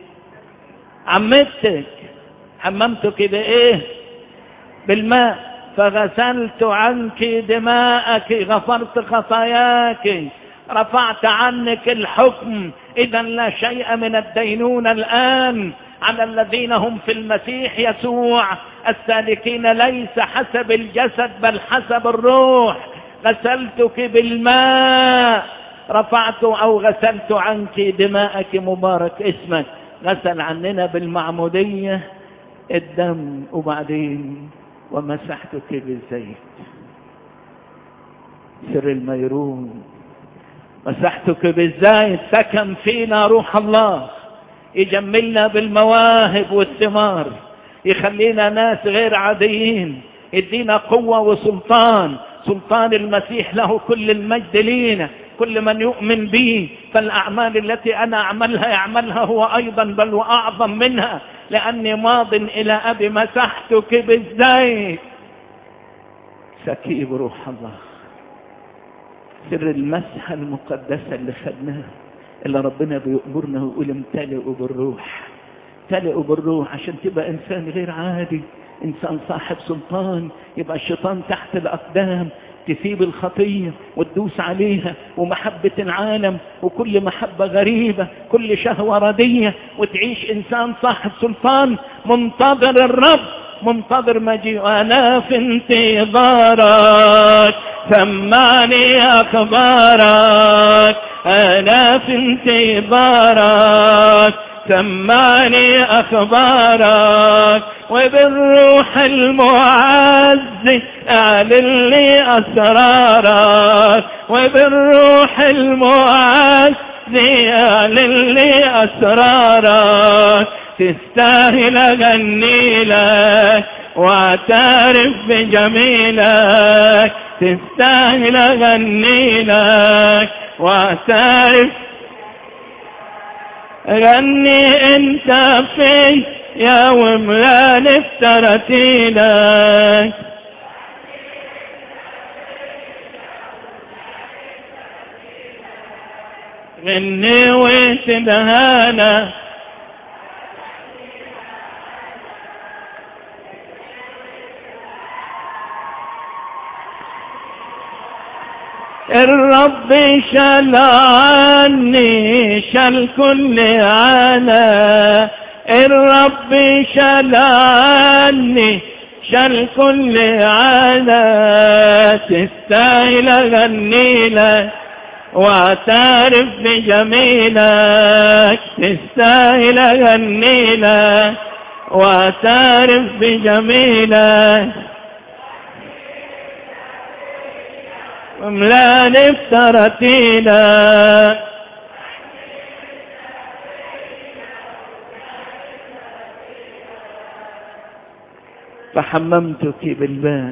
عمتك حممتك بايه بالماء فغسلت عنك دماءك غفرت خطاياك رفعت عنك الحكم اذا لا شيء من الدينونة الان على الذين هم في المسيح يسوع السالكين ليس حسب الجسد بل حسب الروح غسلتك بالماء رفعت او غسلت عنك دماءك مبارك اسمك غسل عننا بالمعمودية الدم وبعدين ومسحتك بالزيت سر الميرون مسحتك بالزيت سكن فينا روح الله يجملنا بالمواهب والثمار يخلينا ناس غير عاديين يدينا قوة وسلطان سلطان المسيح له كل المجد لينا كل من يؤمن به فالأعمال التي أنا أعملها يعملها هو أيضا بل وأعظم منها لأني ماض إلى أبي مسحتك بالزيت سكيب روح الله سر المسحة المقدسة اللي خدناها اللي ربنا بيأمرنا ويقول امتلئوا بالروح امتلئوا بالروح عشان تبقى إنسان غير عادي إنسان صاحب سلطان يبقى الشيطان تحت الأقدام تسيب الخطية وتدوس عليها ومحبة العالم وكل محبة غريبة كل شهوة ردية وتعيش إنسان صاحب سلطان منتظر الرب منتظر مجيء أنا في انتظارك سمعني أخبارك أنا في انتظارك سمعني أخبارك وبالروح المعز اعلن لي أسرارك وبالروح المعز اعلن لي أسرارك تستاهل أغني لك واعترف بجميلك تستاهل أغني لك واعترف غني انت في يا وملان افترتيلك غني وتدهانا الرب شال عني شال كل عنا الرب شال عني شال كل عنا تستاهل اغني لك واعترف بجميلك تستاهل اغني لك واعترف بجميلك وملان افترتينا فحممتك بالماء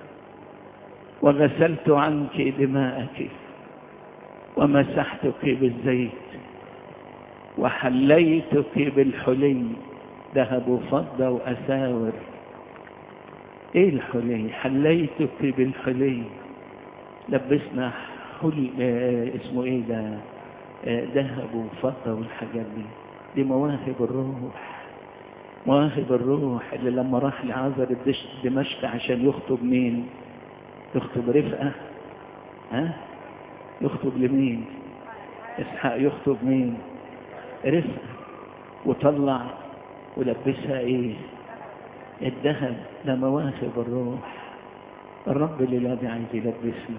وغسلت عنك دماءك ومسحتك بالزيت وحليتك بالحلي ذهب وفضة وأساور ايه الحلي حليتك بالحلي لبسنا حل آه اسمه ايه ده آه ذهب وفضة والحاجات دي دي مواهب الروح مواهب الروح اللي لما راح لعازر دمشق عشان يخطب مين يخطب رفقة ها يخطب لمين اسحاق يخطب مين رفقة وطلع ولبسها ايه الذهب ده مواهب الروح الرب اللي دي عايز يلبسنا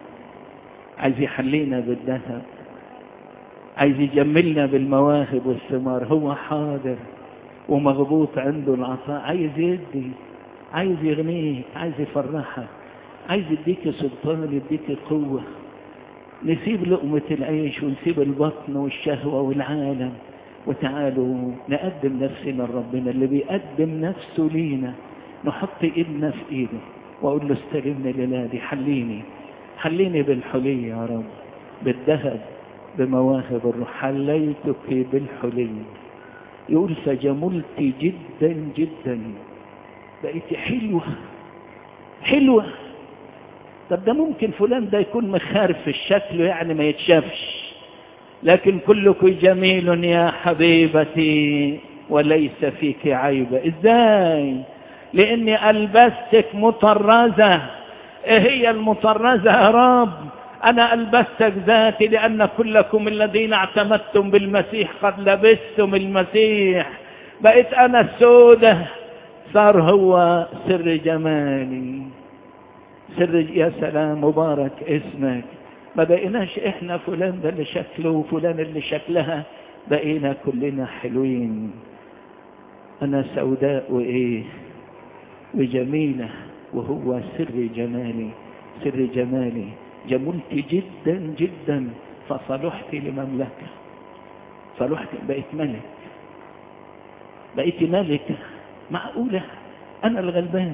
عايز يحلينا بالذهب عايز يجملنا بالمواهب والثمار هو حاضر ومغبوط عنده العطاء عايز يدي عايز يغنيك عايز يفرحك عايز يديك سلطان يديك قوة نسيب لقمة العيش ونسيب البطن والشهوة والعالم وتعالوا نقدم نفسنا لربنا اللي بيقدم نفسه لينا نحط ايدنا في ايده واقول له استلمني لنادي حليني حليني بالحلي يا رب بالذهب بمواهب الروح حليتك بالحلي يقول فجملت جدا جدا بقيت حلوة حلوة طب ده ممكن فلان ده يكون مخارف الشكل يعني ما يتشافش لكن كلك جميل يا حبيبتي وليس فيك عيبة ازاي لاني البستك مطرزة ايه هي المطرزة يا رب انا البستك ذاتي لان كلكم الذين اعتمدتم بالمسيح قد لبستم المسيح بقيت انا السودة صار هو سر جمالي سر يا سلام مبارك اسمك ما بقيناش احنا فلان ده اللي شكله وفلان اللي شكلها بقينا كلنا حلوين انا سوداء وايه وجميلة وهو سر جمالي سر جمالي جملت جدا جدا فصلحت لمملكة صلحت بقيت ملك بقيت ملكة معقولة أنا الغلبان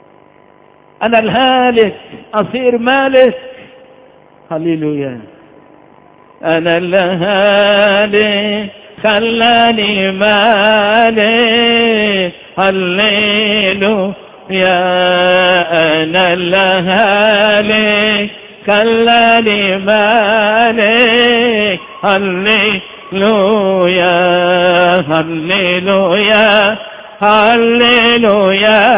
أنا الهالك أصير مالك هللويا أنا الهالك خلاني مالك هللو يا أنا الهالك خلاني مالك هللويا هللويا هللويا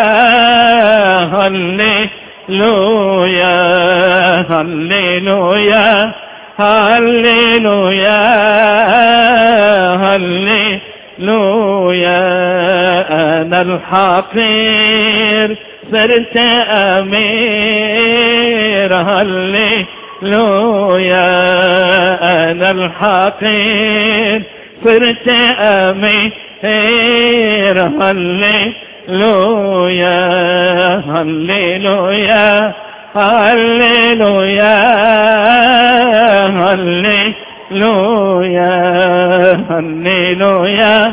هللويا هللويا هللويا هللويا أنا الحقير صرت أمير هللويا أنا الحقير صرت أمير هللويا هللويا هللويا هللويا هللويا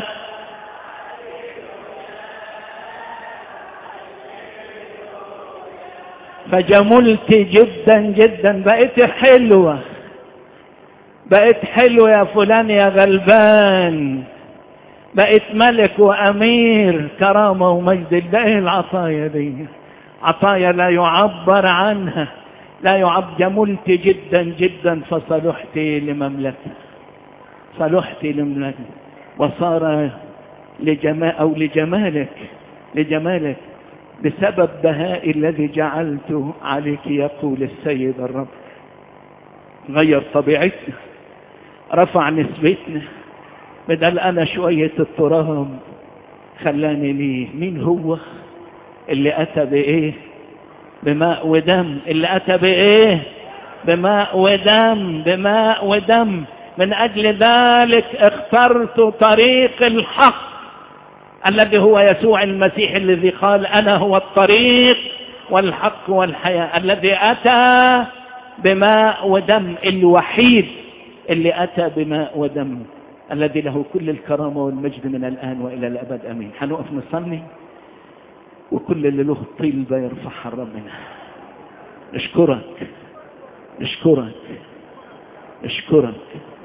فجملت جدا جدا بقيت حلوة بقيت حلو يا فلان يا غلبان بقيت ملك وامير كرامه ومجد ده ايه العطايا دي عطايا لا يعبر عنها لا يعب جملت جدا جدا فصلحت لمملكه صلحت لمملكه وصار لجمال او لجمالك لجمالك بسبب بهاء الذي جعلته عليك يقول السيد الرب غير طبيعتنا رفع نسبتنا بدل انا شوية التراب خلاني ليه مين هو اللي اتى بايه بماء ودم اللي اتى بايه بماء ودم بماء ودم من اجل ذلك اخترت طريق الحق الذي هو يسوع المسيح الذي قال انا هو الطريق والحق والحياه الذي اتى بماء ودم الوحيد اللي اتى بماء ودم الذي له كل الكرامه والمجد من الان والى الابد امين هنقف نصلي وكل اللي له طيبه يرفعها ربنا نشكرك نشكرك نشكرك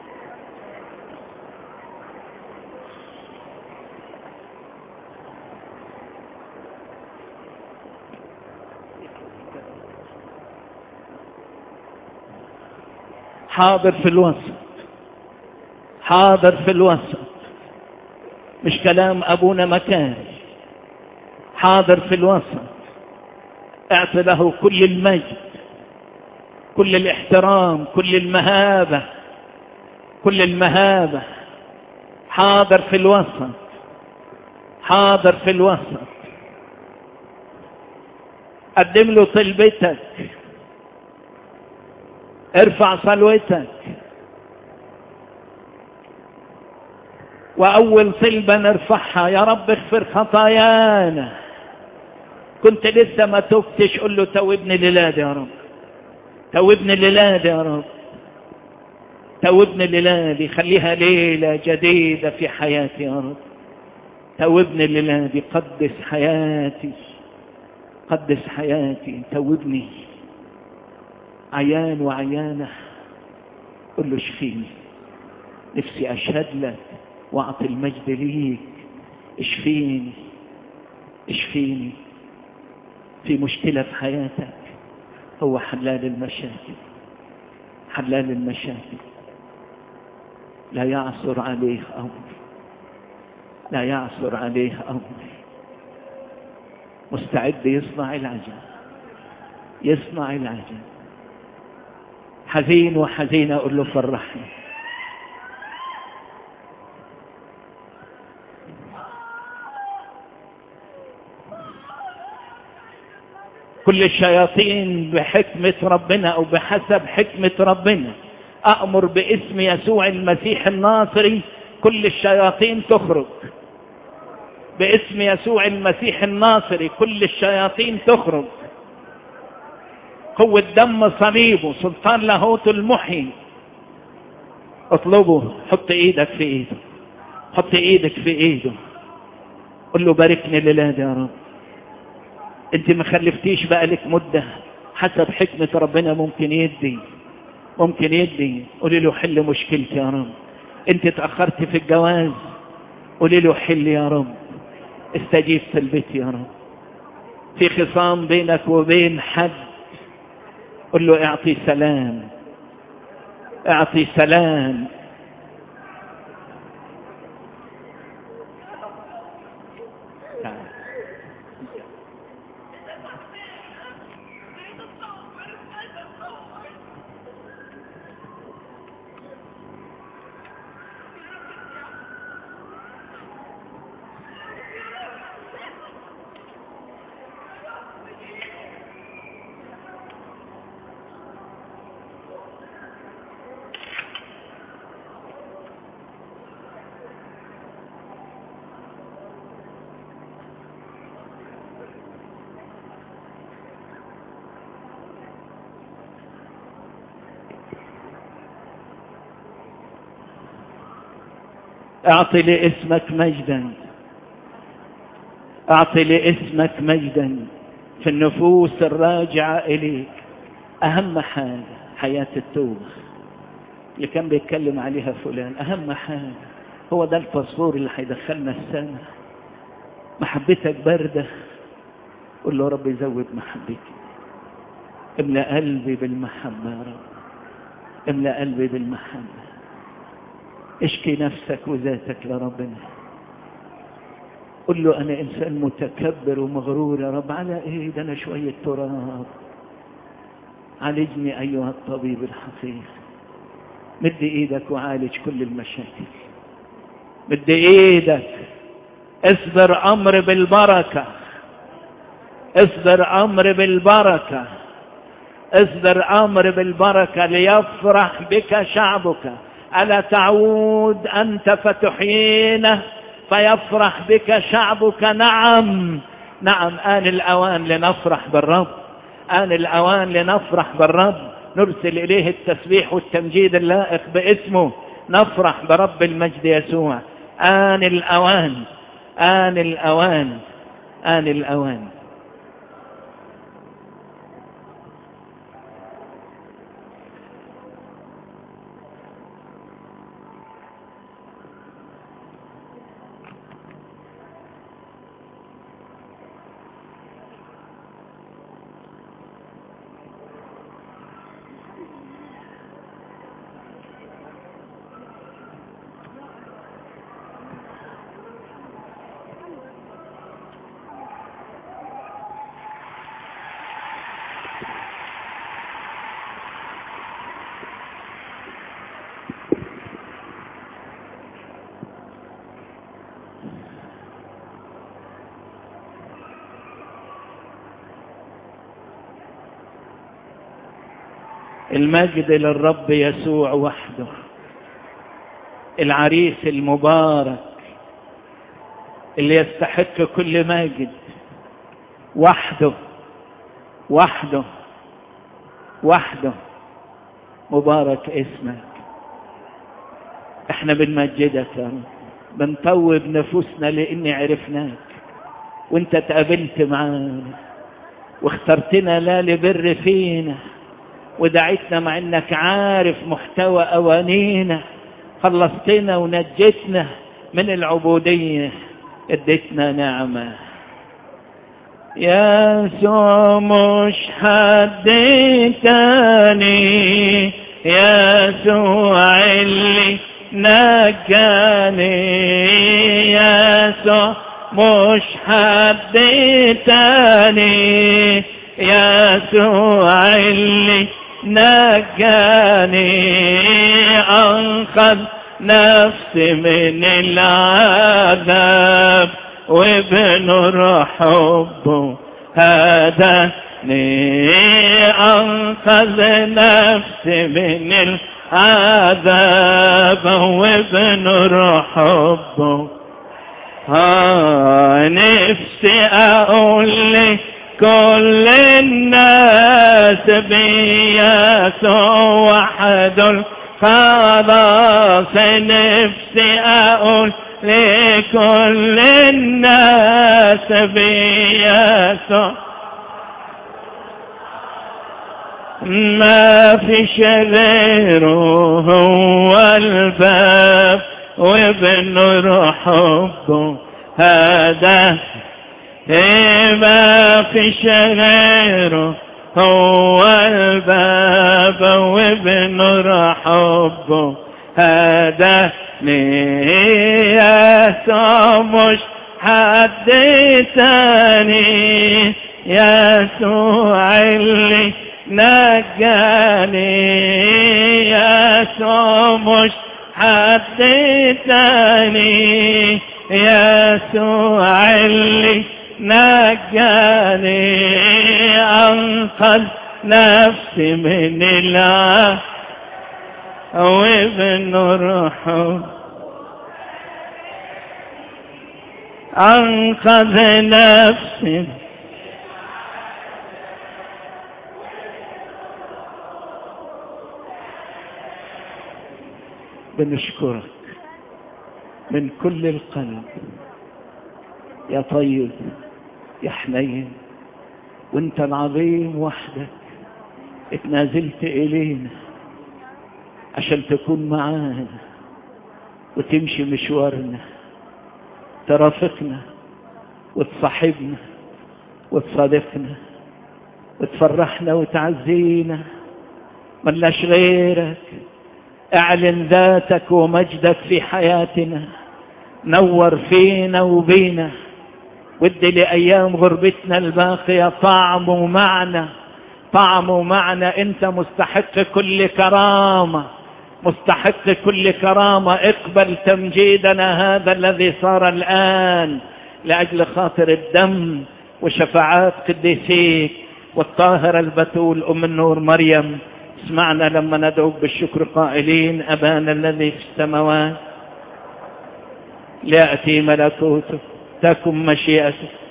حاضر في الوسط حاضر في الوسط مش كلام ابونا مكان حاضر في الوسط اعط له كل المجد كل الاحترام كل المهابة كل المهابة حاضر في الوسط حاضر في الوسط قدم له طلبتك ارفع صلوتك واول طلبه نرفعها يا رب اغفر خطايانا كنت لسه ما تبتش قل له توبني للاد يا رب توبني للاد يا رب توبني للادي خليها ليلة جديدة في حياتي يا رب توبني للادي قدس حياتي قدس حياتي توبني عيان وعيانة قل له اشفيني نفسي أشهد لك وأعطي المجد ليك اشفيني اشفيني في مشكلة في حياتك هو حلال المشاكل حلال المشاكل لا يعثر عليه أمر لا يعثر عليه أمر مستعد يصنع العجب يصنع العجب حزين وحزين أقول له فرحني كل الشياطين بحكمة ربنا أو بحسب حكمة ربنا أأمر باسم يسوع المسيح الناصري كل الشياطين تخرج باسم يسوع المسيح الناصري كل الشياطين تخرج قوة دم صليبه سلطان لاهوت المحيي اطلبه حط ايدك في ايده حط ايدك في ايده قل له باركني للاد يا رب انت ما خلفتيش بقالك مدة حسب حكمة ربنا ممكن يدي ممكن يدي قولي له حل مشكلتي يا رب انت تأخرت في الجواز قولي له حل يا رب استجيب طلبتي يا رب في خصام بينك وبين حد قل له اعطي سلام اعطي سلام اعطي لاسمك مجدا اعطي لاسمك مجدا في النفوس الراجعة اليك اهم حاجة حياة التوبة اللي كان بيتكلم عليها فلان أهم حاجة هو ده الباسبور اللي هيدخلنا السنة محبتك باردة قول له يا رب يزود محبتي املأ قلبي بالمحبة يا رب املأ قلبي بالمحبة اشكي نفسك وذاتك لربنا قل له انا انسان متكبر ومغرور يا رب على ايه ده انا شوية تراب عالجني ايها الطبيب الحقيقي مد ايدك وعالج كل المشاكل مد ايدك اصبر امر بالبركة اصبر امر بالبركة اصبر امر بالبركة ليفرح بك شعبك ألا تعود أنت فتحيينا فيفرح بك شعبك نعم نعم آن الأوان لنفرح بالرب آن الأوان لنفرح بالرب نرسل إليه التسبيح والتمجيد اللائق باسمه نفرح برب المجد يسوع آن الأوان آن الأوان آن الأوان المجد للرب يسوع وحده العريس المبارك اللي يستحق كل ماجد وحده وحده وحده مبارك اسمك احنا بنمجدك يا رب بنطوب نفوسنا لاني عرفناك وانت تقابلت معانا واخترتنا لا لبر فينا ودعيتنا مع انك عارف محتوى اوانينا خلصتنا ونجتنا من العبودية اديتنا نعمة يسوع مش حد تاني يسوع اللي نجاني يسوع مش حد تاني يسوع اللي نجاني أنقذ نفسي من العذاب وبنور حبه هداني أنقذ نفسي من العذاب وبنور حبه ها نفسي أقول لك كل الناس بيسوع وحد الخلاص نفسي أقول لكل الناس بيسوع ما فيش غيره هو الباب وابن حبه هذا ما فيش غيره هو الباب وابن حبه هذا يسوع مش حد تاني يسوع اللي نجاني يسوع مش حد تاني يسوع اللي نجاني أنقذ نفسي من الله وابن روحه أنقذ نفسي بنشكرك من كل القلب يا طيب يا حنين وانت العظيم وحدك اتنازلت الينا عشان تكون معانا وتمشي مشوارنا ترافقنا وتصاحبنا وتصادقنا وتفرحنا وتعزينا ملناش غيرك اعلن ذاتك ومجدك في حياتنا نور فينا وبينا ودي لأيام غربتنا الباقية طعم ومعنى طعم ومعنى انت مستحق كل كرامة مستحق كل كرامة اقبل تمجيدنا هذا الذي صار الآن لأجل خاطر الدم وشفاعات قديسيك والطاهرة البتول أم النور مريم اسمعنا لما ندعوك بالشكر قائلين أبانا الذي في السماوات ليأتي ملكوتك تكن مشيئتك